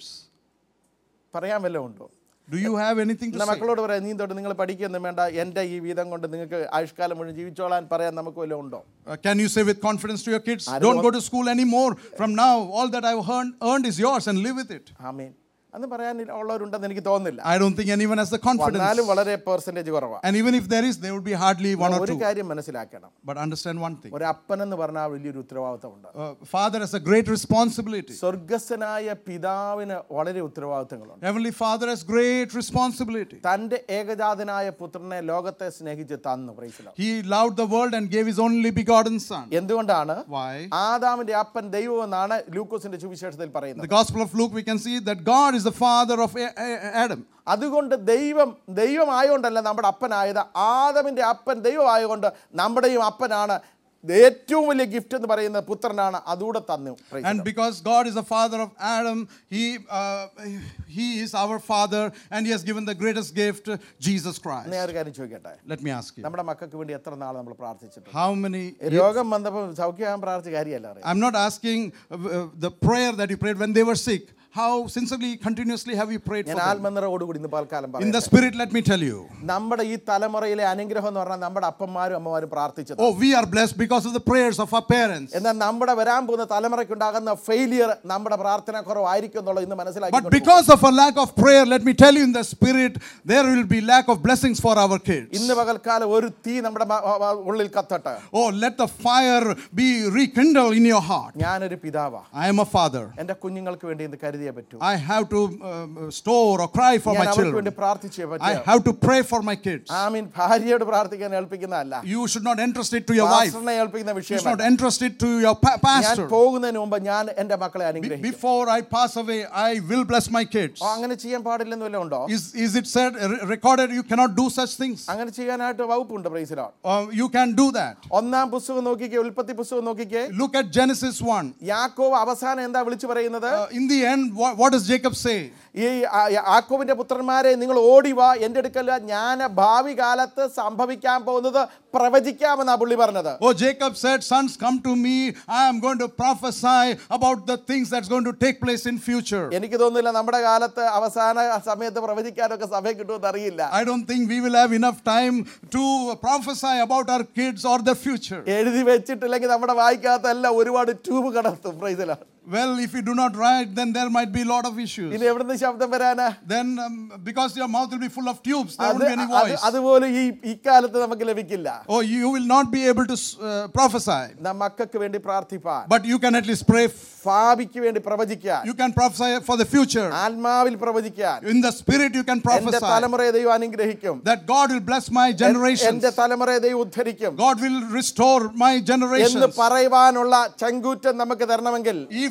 [SPEAKER 1] പറയാൻ വല്ലതും ഉണ്ടോ
[SPEAKER 2] Do you have anything to
[SPEAKER 1] എന്നാ
[SPEAKER 2] say?
[SPEAKER 1] മക്കളോട് പറയാം നീ തൊട്ട് നിങ്ങൾ പഠിക്കൊന്നും വേണ്ട എൻ്റെ ഈ വീതം കൊണ്ട് നിങ്ങൾക്ക് ആയുഷ്കാലം മുഴുവൻ ജീവിച്ചോളാൻ പറയാൻ നമുക്ക് വല്ലതും ഉണ്ടോ
[SPEAKER 2] Uh, can you say with confidence to your kids,
[SPEAKER 1] I don't
[SPEAKER 2] don't go
[SPEAKER 1] want-
[SPEAKER 2] to school anymore. From now, all that I've earned, earned is yours and live with it.
[SPEAKER 1] ആമേൻ അന്ന് പറയാൻ ഉള്ളവരുണ്ടെന്ന് എനിക്ക് തോന്നുന്നില്ല
[SPEAKER 2] I don't think anyone has the confidence.
[SPEAKER 1] വന്നാലും വളരെ percentage കുറവാണ്
[SPEAKER 2] And even if there is, there would be hardly one or
[SPEAKER 1] ഒരു
[SPEAKER 2] two.
[SPEAKER 1] കാര്യം മനസ്സിലാക്കണം
[SPEAKER 2] But understand one thing
[SPEAKER 1] ഒരു അപ്പൻ എന്ന് പറഞ്ഞാൽ വലിയൊരു ഉത്തരവാദിത്തമുണ്ട്
[SPEAKER 2] uh, Father has a great responsibility.
[SPEAKER 1] സ്വർഗസ്ഥനായ പിതാവിന് വളരെ ഉത്തരവാദിത്തങ്ങളുണ്ട്
[SPEAKER 2] Heavenly Father has great responsibility.
[SPEAKER 1] തൻ്റെ ഏകജാതനായ പുത്രനെ ലോകത്തെ സ്നേഹിച്ച് തന്നു പ്രൈസിലോ
[SPEAKER 2] He loved the world and gave his only begotten Son.
[SPEAKER 1] എന്തുകൊണ്ടാണ്
[SPEAKER 2] Why?
[SPEAKER 1] ആദാമിന്റെ അപ്പൻ ദൈവം എന്നാണ് ലൂക്കോസിന്റെ സുവിശേഷത്തിൽ
[SPEAKER 2] In the
[SPEAKER 1] പറയുന്നത്
[SPEAKER 2] Gospel of Luke, we can see that God is the father of A- A- Adam.
[SPEAKER 1] അതുകൊണ്ട് ദൈവം ദൈവമായോണ്ടല്ല നമ്മുടെ അപ്പനായത് ആദമിന്റെ അപ്പൻ ദൈവമായതുകൊണ്ട് നമ്മുടെയും അപ്പനാണ് ഏറ്റവും വലിയ ഗിഫ്റ്റ് എന്ന് പറയുന്നത് പുത്രനാണ് അതുകൂടെ തന്നു Praise the
[SPEAKER 2] And
[SPEAKER 1] Lord.
[SPEAKER 2] because God is the father of Adam, he, uh, he is our father and he has given the greatest gift, Jesus Christ.
[SPEAKER 1] ഞാൻ ഒരു കാര്യം ചോദിക്കട്ടെ
[SPEAKER 2] Let me ask you,
[SPEAKER 1] നമ്മുടെ മക്കൾക്ക് വേണ്ടി എത്ര നാൾ നമ്മൾ പ്രാർത്ഥിച്ചിട്ടുണ്ട്
[SPEAKER 2] how many.
[SPEAKER 1] രോഗം വന്നപ്പോൾ സൗഖ്യമാകാൻ പ്രാർത്ഥിച്ച കാര്യമല്ല അറിയാം
[SPEAKER 2] I'm not asking uh, uh, the prayer that you prayed when they were sick. How sincerely, continuously have you prayed for
[SPEAKER 1] ഞാൻ
[SPEAKER 2] them?
[SPEAKER 1] ആത്മനിറവോടുകൂടി ഇന്ന് പാൽക്കാലം
[SPEAKER 2] In
[SPEAKER 1] പറയാം
[SPEAKER 2] the spirit, let me tell you.
[SPEAKER 1] നമ്മുടെ ഈ തലമുറയിലെ അനുഗ്രഹം എന്ന് പറഞ്ഞാൽ നമ്മുടെ അപ്പന്മാരും അമ്മമാരും പ്രാർത്ഥിച്ചത്
[SPEAKER 2] Oh, we are blessed because of the prayers of our parents.
[SPEAKER 1] എന്നാൽ നമ്മുടെ വരാൻ പോകുന്ന തലമുറയ്ക്കുണ്ടാകുന്ന ഫെയിലിയർ നമ്മുടെ പ്രാർത്ഥന കുറവായിരിക്കും എന്നുള്ളത് ഇന്ന് മനസ്സിലാക്കി
[SPEAKER 2] But because of a lack of prayer, let me tell you in the spirit, there will be lack of blessings for our kids.
[SPEAKER 1] ഇന്ന് പകൽക്കാലം ഒരു തീ നമ്മുടെ മ- മ- മ- ഉള്ളിൽ കത്തട്ടെ
[SPEAKER 2] Oh, let the fire be rekindled in your heart.
[SPEAKER 1] ഞാനൊരു പിതാവാ
[SPEAKER 2] I am a father.
[SPEAKER 1] എൻ്റെ കുഞ്ഞുങ്ങൾക്ക് വേണ്ടി ഇന്ന് കരുതിയേ പറ്റൂ
[SPEAKER 2] I have to um, store or cry for
[SPEAKER 1] ഞാൻ
[SPEAKER 2] my
[SPEAKER 1] അവർക്ക് വേണ്ടി
[SPEAKER 2] children.
[SPEAKER 1] പ്രാർത്ഥിച്ചേ
[SPEAKER 2] I
[SPEAKER 1] പറ്റൂ
[SPEAKER 2] have to pray for my kids.
[SPEAKER 1] ആമീൻ ഭാര്യയോട് പ്രാർത്ഥിക്കാൻ ഏൽപ്പിക്കുന്നതല്ല
[SPEAKER 2] You should not entrust it to your wife.
[SPEAKER 1] പാസ്റ്ററിനെ ഏൽപ്പിക്കുന്ന
[SPEAKER 2] You should not
[SPEAKER 1] വിഷയമല്ല
[SPEAKER 2] entrust it to your pa-
[SPEAKER 1] ഞാൻ
[SPEAKER 2] pastor.
[SPEAKER 1] പോകുന്നതിന് മുമ്പ് ഞാൻ എൻ്റെ മക്കളെ
[SPEAKER 2] Be-
[SPEAKER 1] അനുഗ്രഹിക്കും
[SPEAKER 2] Before I pass away, I will bless my kids.
[SPEAKER 1] ഓ, അങ്ങനെ ചെയ്യാൻ പാടില്ലെന്ന് വല്ലതും ഉണ്ടോ
[SPEAKER 2] Is, is it said, re- recorded, you cannot do such things?
[SPEAKER 1] അങ്ങനെ ചെയ്യാനായിട്ട് വകുപ്പുണ്ട് പ്രൈസിലോ
[SPEAKER 2] Uh, you can do that.
[SPEAKER 1] ഒന്നാം പുസ്തകം നോക്കിക്കേ ഉൽപ്പത്തി പുസ്തകം നോക്കിക്കേ
[SPEAKER 2] Look at Genesis 1.
[SPEAKER 1] യാക്കോവ് അവസാനം എന്താ വിളിച്ചു പറയുന്നത്
[SPEAKER 2] Uh, in the end, what, what does Jacob say?
[SPEAKER 1] ഈ ആ- യാക്കോബിന്റെ പുത്രന്മാരെ നിങ്ങൾ ഓടി വാ എൻ്റെ അടുക്കല്ല ഞാൻ ഭാവി കാലത്ത് സംഭവിക്കാൻ പോകുന്നത് പ്രവചിക്കാമെന്നാ പുള്ളി പറഞ്ഞത്
[SPEAKER 2] Oh, Jacob said, Sons, come to me. I am going to prophesy about the things that's going to take place in future.
[SPEAKER 1] എനിക്ക് തോന്നുന്നില്ല നമ്മുടെ കാലത്ത് അവസാന സമയത്ത് പ്രവചിക്കാനൊക്കെ സമയം കിട്ടുമെന്ന് അറിയില്ല
[SPEAKER 2] I don't think we will have enough time to prophesy about our kids or the future.
[SPEAKER 1] എഴുതി വെച്ചിട്ടില്ലെങ്കിൽ നമ്മുടെ വായിക്കാത്തല്ല ഒരുപാട് ട്യൂബ് കടത്തും പ്രൈസില
[SPEAKER 2] Well, if you do not write, then there might be a lot of issues.
[SPEAKER 1] ഇനി എവിടുന്ന് ശബ്ദം വരാനാ
[SPEAKER 2] Then, um, because your mouth will be full of tubes, there
[SPEAKER 1] അത്
[SPEAKER 2] won't be any
[SPEAKER 1] അത്
[SPEAKER 2] voice.
[SPEAKER 1] അതുപോലെ ഈ ഇക്കാലത്ത് നമുക്ക് ലഭിക്കില്ല
[SPEAKER 2] Oh, you will not be able to uh, prophesy.
[SPEAKER 1] നാം മക്കൾക്ക് വേണ്ടി പ്രാർത്ഥിപ്പാൻ
[SPEAKER 2] But you can at least pray. f-
[SPEAKER 1] ഭാവിക്ക് വേണ്ടി പ്രവചിക്കാൻ
[SPEAKER 2] You can prophesy for the future.
[SPEAKER 1] ആത്മാവിൽ പ്രവചിക്കാൻ
[SPEAKER 2] In the spirit, you can
[SPEAKER 1] എന്റെ
[SPEAKER 2] prophesy
[SPEAKER 1] തലമുറയെ ദൈവം അനുഗ്രഹിക്കും
[SPEAKER 2] that God will bless my generations.
[SPEAKER 1] എന്റെ തലമുറയെ ദൈവം ഉദ്ധരിക്കും
[SPEAKER 2] God will restore my
[SPEAKER 1] എന്ന്
[SPEAKER 2] generations.
[SPEAKER 1] പറയുവാനുള്ള ചങ്കൂറ്റം നമുക്ക് തരണമെങ്കിൽ
[SPEAKER 2] If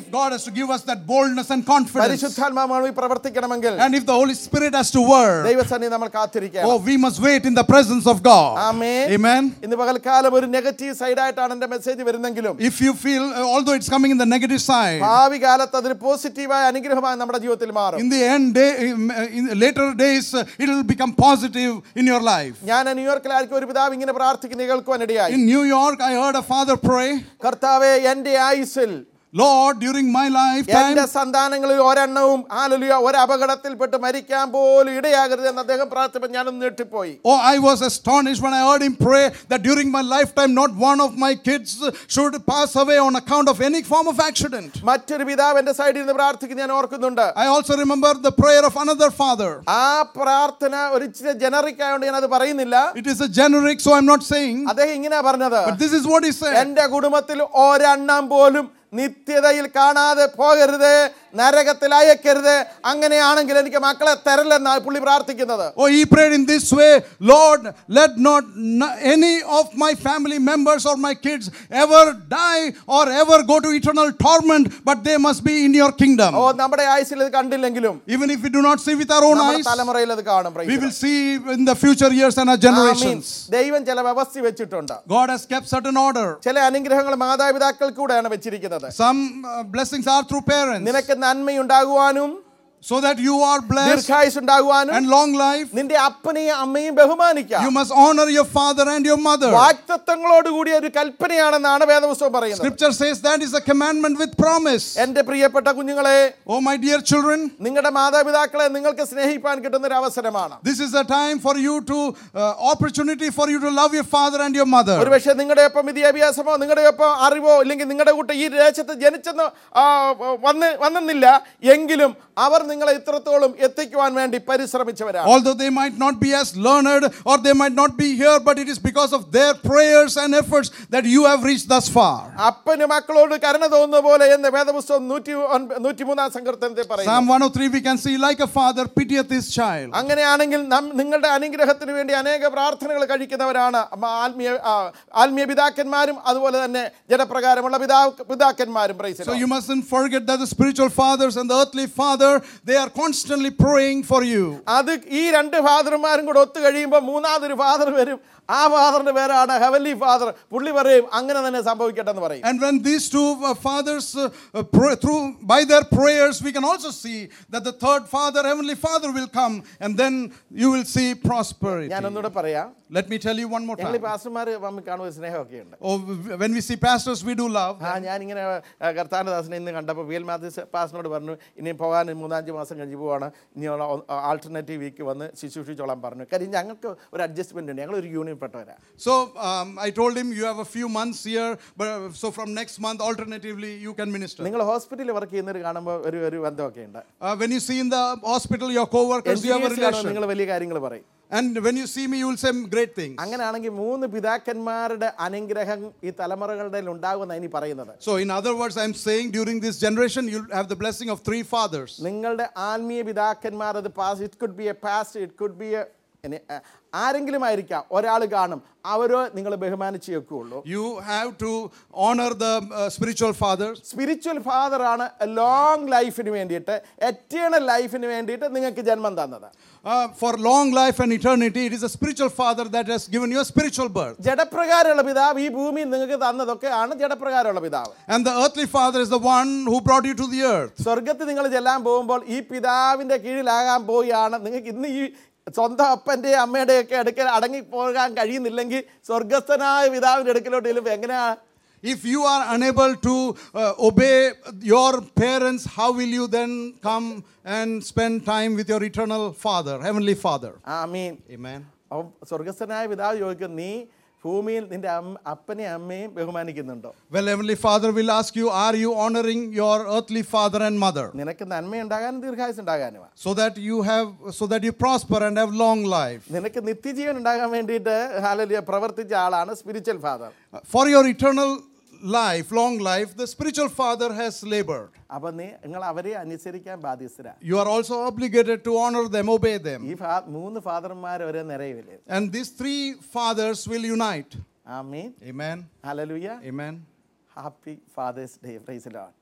[SPEAKER 2] God has to give us that boldness and confidence,
[SPEAKER 1] പരിശുദ്ധാത്മാവ് പ്രവർത്തിക്കണമെങ്കിൽ
[SPEAKER 2] and if the Holy Spirit has to work,
[SPEAKER 1] ദൈവസന്നി നമ്മൾ കാത്തിരിക്കാം
[SPEAKER 2] oh, we must wait in the presence of God.
[SPEAKER 1] Amen.
[SPEAKER 2] Amen.
[SPEAKER 1] ഇന്ന് പകൽക്കാലം ഒരു negative സൈഡായിട്ടാണ് എന്റെ message വരുന്നെങ്കിലും
[SPEAKER 2] If you feel, uh, although it's coming in the negative side,
[SPEAKER 1] ഭാവി കാലത്ത് അതൊരു പോസിറ്റീവായ അനുഗ്രഹമായി നമ്മുടെ ജീവിതത്തിൽ മാറും
[SPEAKER 2] in the end, day, in later days, uh, it will become positive in your life.
[SPEAKER 1] ഞാൻ ന്യൂയോർക്കിലായിരിക്കും ഒരു പിതാവ് ഇങ്ങനെ പ്രാർത്ഥിക്കുന്ന കേൾക്കുവാൻ ഇടയായി
[SPEAKER 2] In New York, I heard a father pray,
[SPEAKER 1] കർത്താവെ എന്റെ ആയുസിൽ
[SPEAKER 2] Lord, during my lifetime,
[SPEAKER 1] എന്റെ സന്താനങ്ങളിൽ ഒരെണ്ണവും ആലുലിയ ഒരു അപകടത്തിൽപ്പെട്ട് മരിക്കാൻ പോലും ഇടയാകരുത് എന്ന് അദ്ദേഹം പ്രാർത്ഥിച്ചപ്പോൾ ഞാനൊന്ന് ഞെട്ടിപ്പോയി
[SPEAKER 2] Oh, I was astonished when I heard him pray that during my lifetime, not one of my kids should pass away on account of any form of accident.
[SPEAKER 1] മറ്റൊരു പിതാവ് എന്റെ സൈഡിൽ നിന്ന് പ്രാർത്ഥിക്കുന്ന ഞാൻ ഓർക്കുന്നുണ്ട്
[SPEAKER 2] I also remember the prayer of another father.
[SPEAKER 1] ആ പ്രാർത്ഥന ഒരു ഇച്ചിരി ജനറിക് ആയതുകൊണ്ട് ഞാൻ അത് പറയുന്നില്ല
[SPEAKER 2] It is a generic, so I'm not saying,
[SPEAKER 1] അദ്ദേഹം ഇങ്ങനെയാ പറഞ്ഞത്
[SPEAKER 2] but this is what he said.
[SPEAKER 1] എന്റെ കുടുംബത്തിൽ ഒരെണ്ണം പോലും നിത്യതയിൽ കാണാതെ പോകരുത് നരകത്തിൽ അയക്കരുത് അങ്ങനെയാണെങ്കിൽ എനിക്ക് മക്കളെ തരല്ലെന്നാണ് പുള്ളി പ്രാർത്ഥിക്കുന്നത്
[SPEAKER 2] Oh, he prayed in this way Lord, let not n- any of my family members or my kids ever die or ever go to eternal torment, but they must be in your kingdom.
[SPEAKER 1] ഓ നമ്മുടെ ആയുസിൽ ഇത് കണ്ടില്ലെങ്കിലും
[SPEAKER 2] Even if we do not see with our own
[SPEAKER 1] നമ്മുടെ
[SPEAKER 2] eyes,
[SPEAKER 1] തലമുറയിൽ അത് കാണും praise
[SPEAKER 2] we
[SPEAKER 1] the
[SPEAKER 2] will
[SPEAKER 1] Lord.
[SPEAKER 2] see in the future years and our
[SPEAKER 1] Amin.
[SPEAKER 2] generations.
[SPEAKER 1] ദൈവം ചില വ്യവസ്ഥ വെച്ചിട്ടുണ്ട്
[SPEAKER 2] God has kept certain order.
[SPEAKER 1] ചില അനുഗ്രഹങ്ങൾ മാതാപിതാക്കൾക്കൂടെയാണ് വെച്ചിരിക്കുന്നത്
[SPEAKER 2] Some uh, blessings are through parents,
[SPEAKER 1] നിനക്ക് നന്മയുണ്ടാകുവാനും
[SPEAKER 2] so that you are blessed
[SPEAKER 1] ദീർഘായുസ് ഉണ്ടാകുവാനും
[SPEAKER 2] and long life.
[SPEAKER 1] നിന്റെ അപ്പനെയും അമ്മയും ബഹുമാനിക്കാം
[SPEAKER 2] You must honor your father and your mother.
[SPEAKER 1] വാക്തത്വങ്ങളോട് കൂടിയ ഒരു കൽപ്പനയാണെന്നാണ് വേദപുസ്തകം പറയുന്നത്
[SPEAKER 2] Scripture says that is a commandment with promise.
[SPEAKER 1] എന്റെ പ്രിയപ്പെട്ട കുഞ്ഞുങ്ങളെ
[SPEAKER 2] Oh, my dear children,
[SPEAKER 1] നിങ്ങളുടെ മാതാപിതാക്കളെ നിങ്ങൾക്ക് സ്നേഹിപ്പാൻ കിട്ടുന്ന ഒരു അവസരമാണ്
[SPEAKER 2] this is a time for you to, uh, opportunity for you to love your father and your mother.
[SPEAKER 1] ഒരുപക്ഷെ നിങ്ങളുടെ ഒപ്പം വിദ്യാഭ്യാസമോ നിങ്ങളുടെ ഒപ്പം അറിവോ ഇല്ലെങ്കിൽ നിങ്ങളുടെ കൂട്ടം ഈ ദേശത്ത് ജനിച്ചെന്ന് ആ, വന്ന് വന്നെന്നില്ല എങ്കിലും അവർ നിങ്ങളെ ഇത്രത്തോളം എത്തിക്കുവാൻ വേണ്ടി പരിശ്രമിച്ചവരാണ്
[SPEAKER 2] Although they might not be as learned or they might not be here, but it is because of their prayers and efforts that you have reached thus far.
[SPEAKER 1] അപ്പന് മക്കളോട് കരുണ തോന്നുന്ന പോലെ എന്ന് വേദപുസ്തകം നൂറ്റി ഒൻപ- നൂറ്റിമൂന്നാം സങ്കീർത്തനത്തിൽ പറയുന്നു
[SPEAKER 2] Psalm 103, we can see, like a father pitieth his child.
[SPEAKER 1] അങ്ങനെയാണെങ്കിൽ നം- നിങ്ങളുടെ അനുഗ്രഹത്തിന് വേണ്ടി അനേക പ്രാർത്ഥനകൾ കഴിക്കുന്നവരാണ് മ- ആത്മീയ ആ, ആത്മീയ പിതാക്കന്മാരും അതുപോലെ തന്നെ ജനപ്രകാരമുള്ള പിതാ പിതാക്കന്മാരും praise the
[SPEAKER 2] So
[SPEAKER 1] Lord.
[SPEAKER 2] you mustn't forget that the spiritual fathers and the earthly father, they are constantly praying for you.
[SPEAKER 1] അത് ഈ രണ്ട് ഫാദർമാരും കൂടെ ഒത്തു കഴിയുമ്പോൾ മൂന്നാമതൊരു ഫാദർ വരും ആ ഫാദറിന്റെ പേരാണ് ഹെവൻലി ഫാദർ പുള്ളി പറയും അങ്ങനെ തന്നെ സംഭവിക്കട്ടെ എന്ന് പറയും
[SPEAKER 2] And when these two uh, fathers, uh, uh, pray, through by their prayers, we can also see that the third father, heavenly father, will come, and then you will see prosperity.
[SPEAKER 1] ഞാൻ ഒന്നുകൂടെ പറയാം
[SPEAKER 2] Let me tell you one more
[SPEAKER 1] ഞങ്ങൾ ഈ
[SPEAKER 2] time.
[SPEAKER 1] പാസ്റ്റർമാർ തമ്മിൽ കാണുന്ന സ്നേഹമൊക്കെ ഉണ്ട്
[SPEAKER 2] Oh, when we see pastors, we do love.
[SPEAKER 1] ആ ഞാനിങ്ങനെ കർത്താനദാസിനെ ഇന്ന് കണ്ടപ്പോൾ വി എൽ മാത്യൂസ് പാസ്റ്ററിനോട് പറഞ്ഞു ഇനി പോകാൻ മൂന്നാഞ്ച് മാസം കഴിഞ്ഞ് പോവാണ് ഇനിയുള്ള ആൾട്ടർനേറ്റീവ് വീക്ക് വന്ന് ശുശ്രൂഷിച്ചോളാൻ പറഞ്ഞു കാര്യം ഞങ്ങൾക്ക് ഒരു അഡ്ജസ്റ്റ്മെന്റ് ഉണ്ട് ഞങ്ങൾ ഒരു യൂണിയൻ പെട്ടവരാ
[SPEAKER 2] So um, I told him, you have a few months here, but uh, so from next month, alternatively, you can minister.
[SPEAKER 1] നിങ്ങൾ ഹോസ്പിറ്റലിൽ വർക്ക് ചെയ്യുന്നവർ കാണുമ്പോൾ ഒരു ഒരു ബന്ധമൊക്കെ ഉണ്ട്
[SPEAKER 2] Uh, when you see in the hospital your co-workers, you have a relation.
[SPEAKER 1] നിങ്ങൾ വലിയ കാര്യങ്ങൾ പറയും
[SPEAKER 2] And when you see me, you will say great things.
[SPEAKER 1] അങ്ങനെയാണെങ്കിൽ മൂന്ന് പിതാക്കന്മാരുടെ അനുഗ്രഹം ഈ തലമുറകളുടെ ഉണ്ടാകുമെന്നാണ് ഇനി പറയുന്നത്
[SPEAKER 2] So, in other words, I'm saying during this generation, you'll have the blessing of three fathers.
[SPEAKER 1] നിങ്ങളുടെ ആത്മീയ പിതാക്കന്മാർ അത് pass it could be a past it could be a ആരെങ്കിലും ആയിരിക്കാം ഒരാൾ കാണും അവരോ നിങ്ങൾ ബഹുമാനിച്ച് വെക്കുകയുള്ളൂ
[SPEAKER 2] You have to honor the uh, spiritual fathers.
[SPEAKER 1] Spiritual ഫാദറാണ് ലോങ് ലൈഫിന് വേണ്ടിയിട്ട് എറ്റേണൽ ലൈഫിന് വേണ്ടിയിട്ട് നിങ്ങൾക്ക് ജന്മം തന്നത്
[SPEAKER 2] Uh, for long life and eternity, it is a spiritual father that has given you a spiritual birth.
[SPEAKER 1] ജഡപ്രകാരമുള്ള പിതാവ് ഈ ഭൂമിയിൽ നിങ്ങൾക്ക് തന്നതൊക്കെയാണ് ജഡപ്രകാരമുള്ള പിതാവ്
[SPEAKER 2] And the earthly father is the one who brought you to the earth.
[SPEAKER 1] സ്വർഗത്തിൽ നിങ്ങൾ ചെല്ലാൻ പോകുമ്പോൾ ഈ പിതാവിൻ്റെ കീഴിലാകാൻ പോവുകയാണ് നിങ്ങൾക്ക് ഇന്ന് ഈ സ്വന്തം അപ്പൻ്റെ അമ്മയുടെയൊക്കെ അടുക്കൽ അടങ്ങി പോകാൻ കഴിയുന്നില്ലെങ്കിൽ സ്വർഗസ്ഥനായ പിതാവിൻ്റെ അടുക്കലോട്ട് ചെല്ലുമ്പോൾ എങ്ങനെയാ
[SPEAKER 2] If you are unable to uh, obey your parents, how will you then come and spend time with your eternal father, heavenly father?
[SPEAKER 1] ആ മീൻ
[SPEAKER 2] Amen.
[SPEAKER 1] അപ്പം സ്വർഗസ്ഥനായ പിതാവ് ചോദിക്കും നീ ഭൂമിയിൽ നിന്റെ അമ്മ അപ്പനെയും അമ്മയും ബഹുമാനിക്കുന്നുണ്ടോ
[SPEAKER 2] Well, heavenly father will ask you, are you honoring your earthly father and mother?
[SPEAKER 1] നിനക്ക് നന്മയുണ്ടാകാനും ദീർഘായുസ് ഉണ്ടാകാനുമാണ്
[SPEAKER 2] So that you have, so that you prosper and have long life.
[SPEAKER 1] നിനക്ക് നിത്യജീവൻ ഉണ്ടാകാൻ വേണ്ടിയിട്ട് ഹാലലിയ പ്രവർത്തിച്ച ആളാണ് spiritual father
[SPEAKER 2] Uh, For your eternal life, long life, the spiritual father has labored.
[SPEAKER 1] അപ്പം നീ നിങ്ങൾ അവരെ അനുസരിക്കാൻ ബാധ്യസ്ഥരാ
[SPEAKER 2] You are also obligated to honor them, obey them.
[SPEAKER 1] ഈ ഫാ മൂന്ന് ഫാദർമാർ ഒരേ നിറയില്ലേ
[SPEAKER 2] And these three fathers will unite.
[SPEAKER 1] Amen
[SPEAKER 2] Amen.
[SPEAKER 1] Hallelujah
[SPEAKER 2] Amen.
[SPEAKER 1] Happy Father's Day praise lord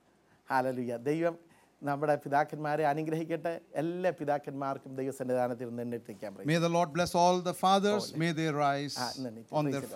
[SPEAKER 1] hallelujah ദൈവം നമ്മുടെ പിതാക്കന്മാരെ അനുഗ്രഹിക്കട്ടെ എല്ലാ പിതാക്കന്മാർക്കും ദൈവസന്നിധാനത്തിൽ നിന്നെത്തിക്കാൻ പറയും
[SPEAKER 2] May the Lord bless all the fathers. May they rise
[SPEAKER 1] Ah, no, no,
[SPEAKER 2] on
[SPEAKER 1] praise
[SPEAKER 2] their
[SPEAKER 1] the Lord.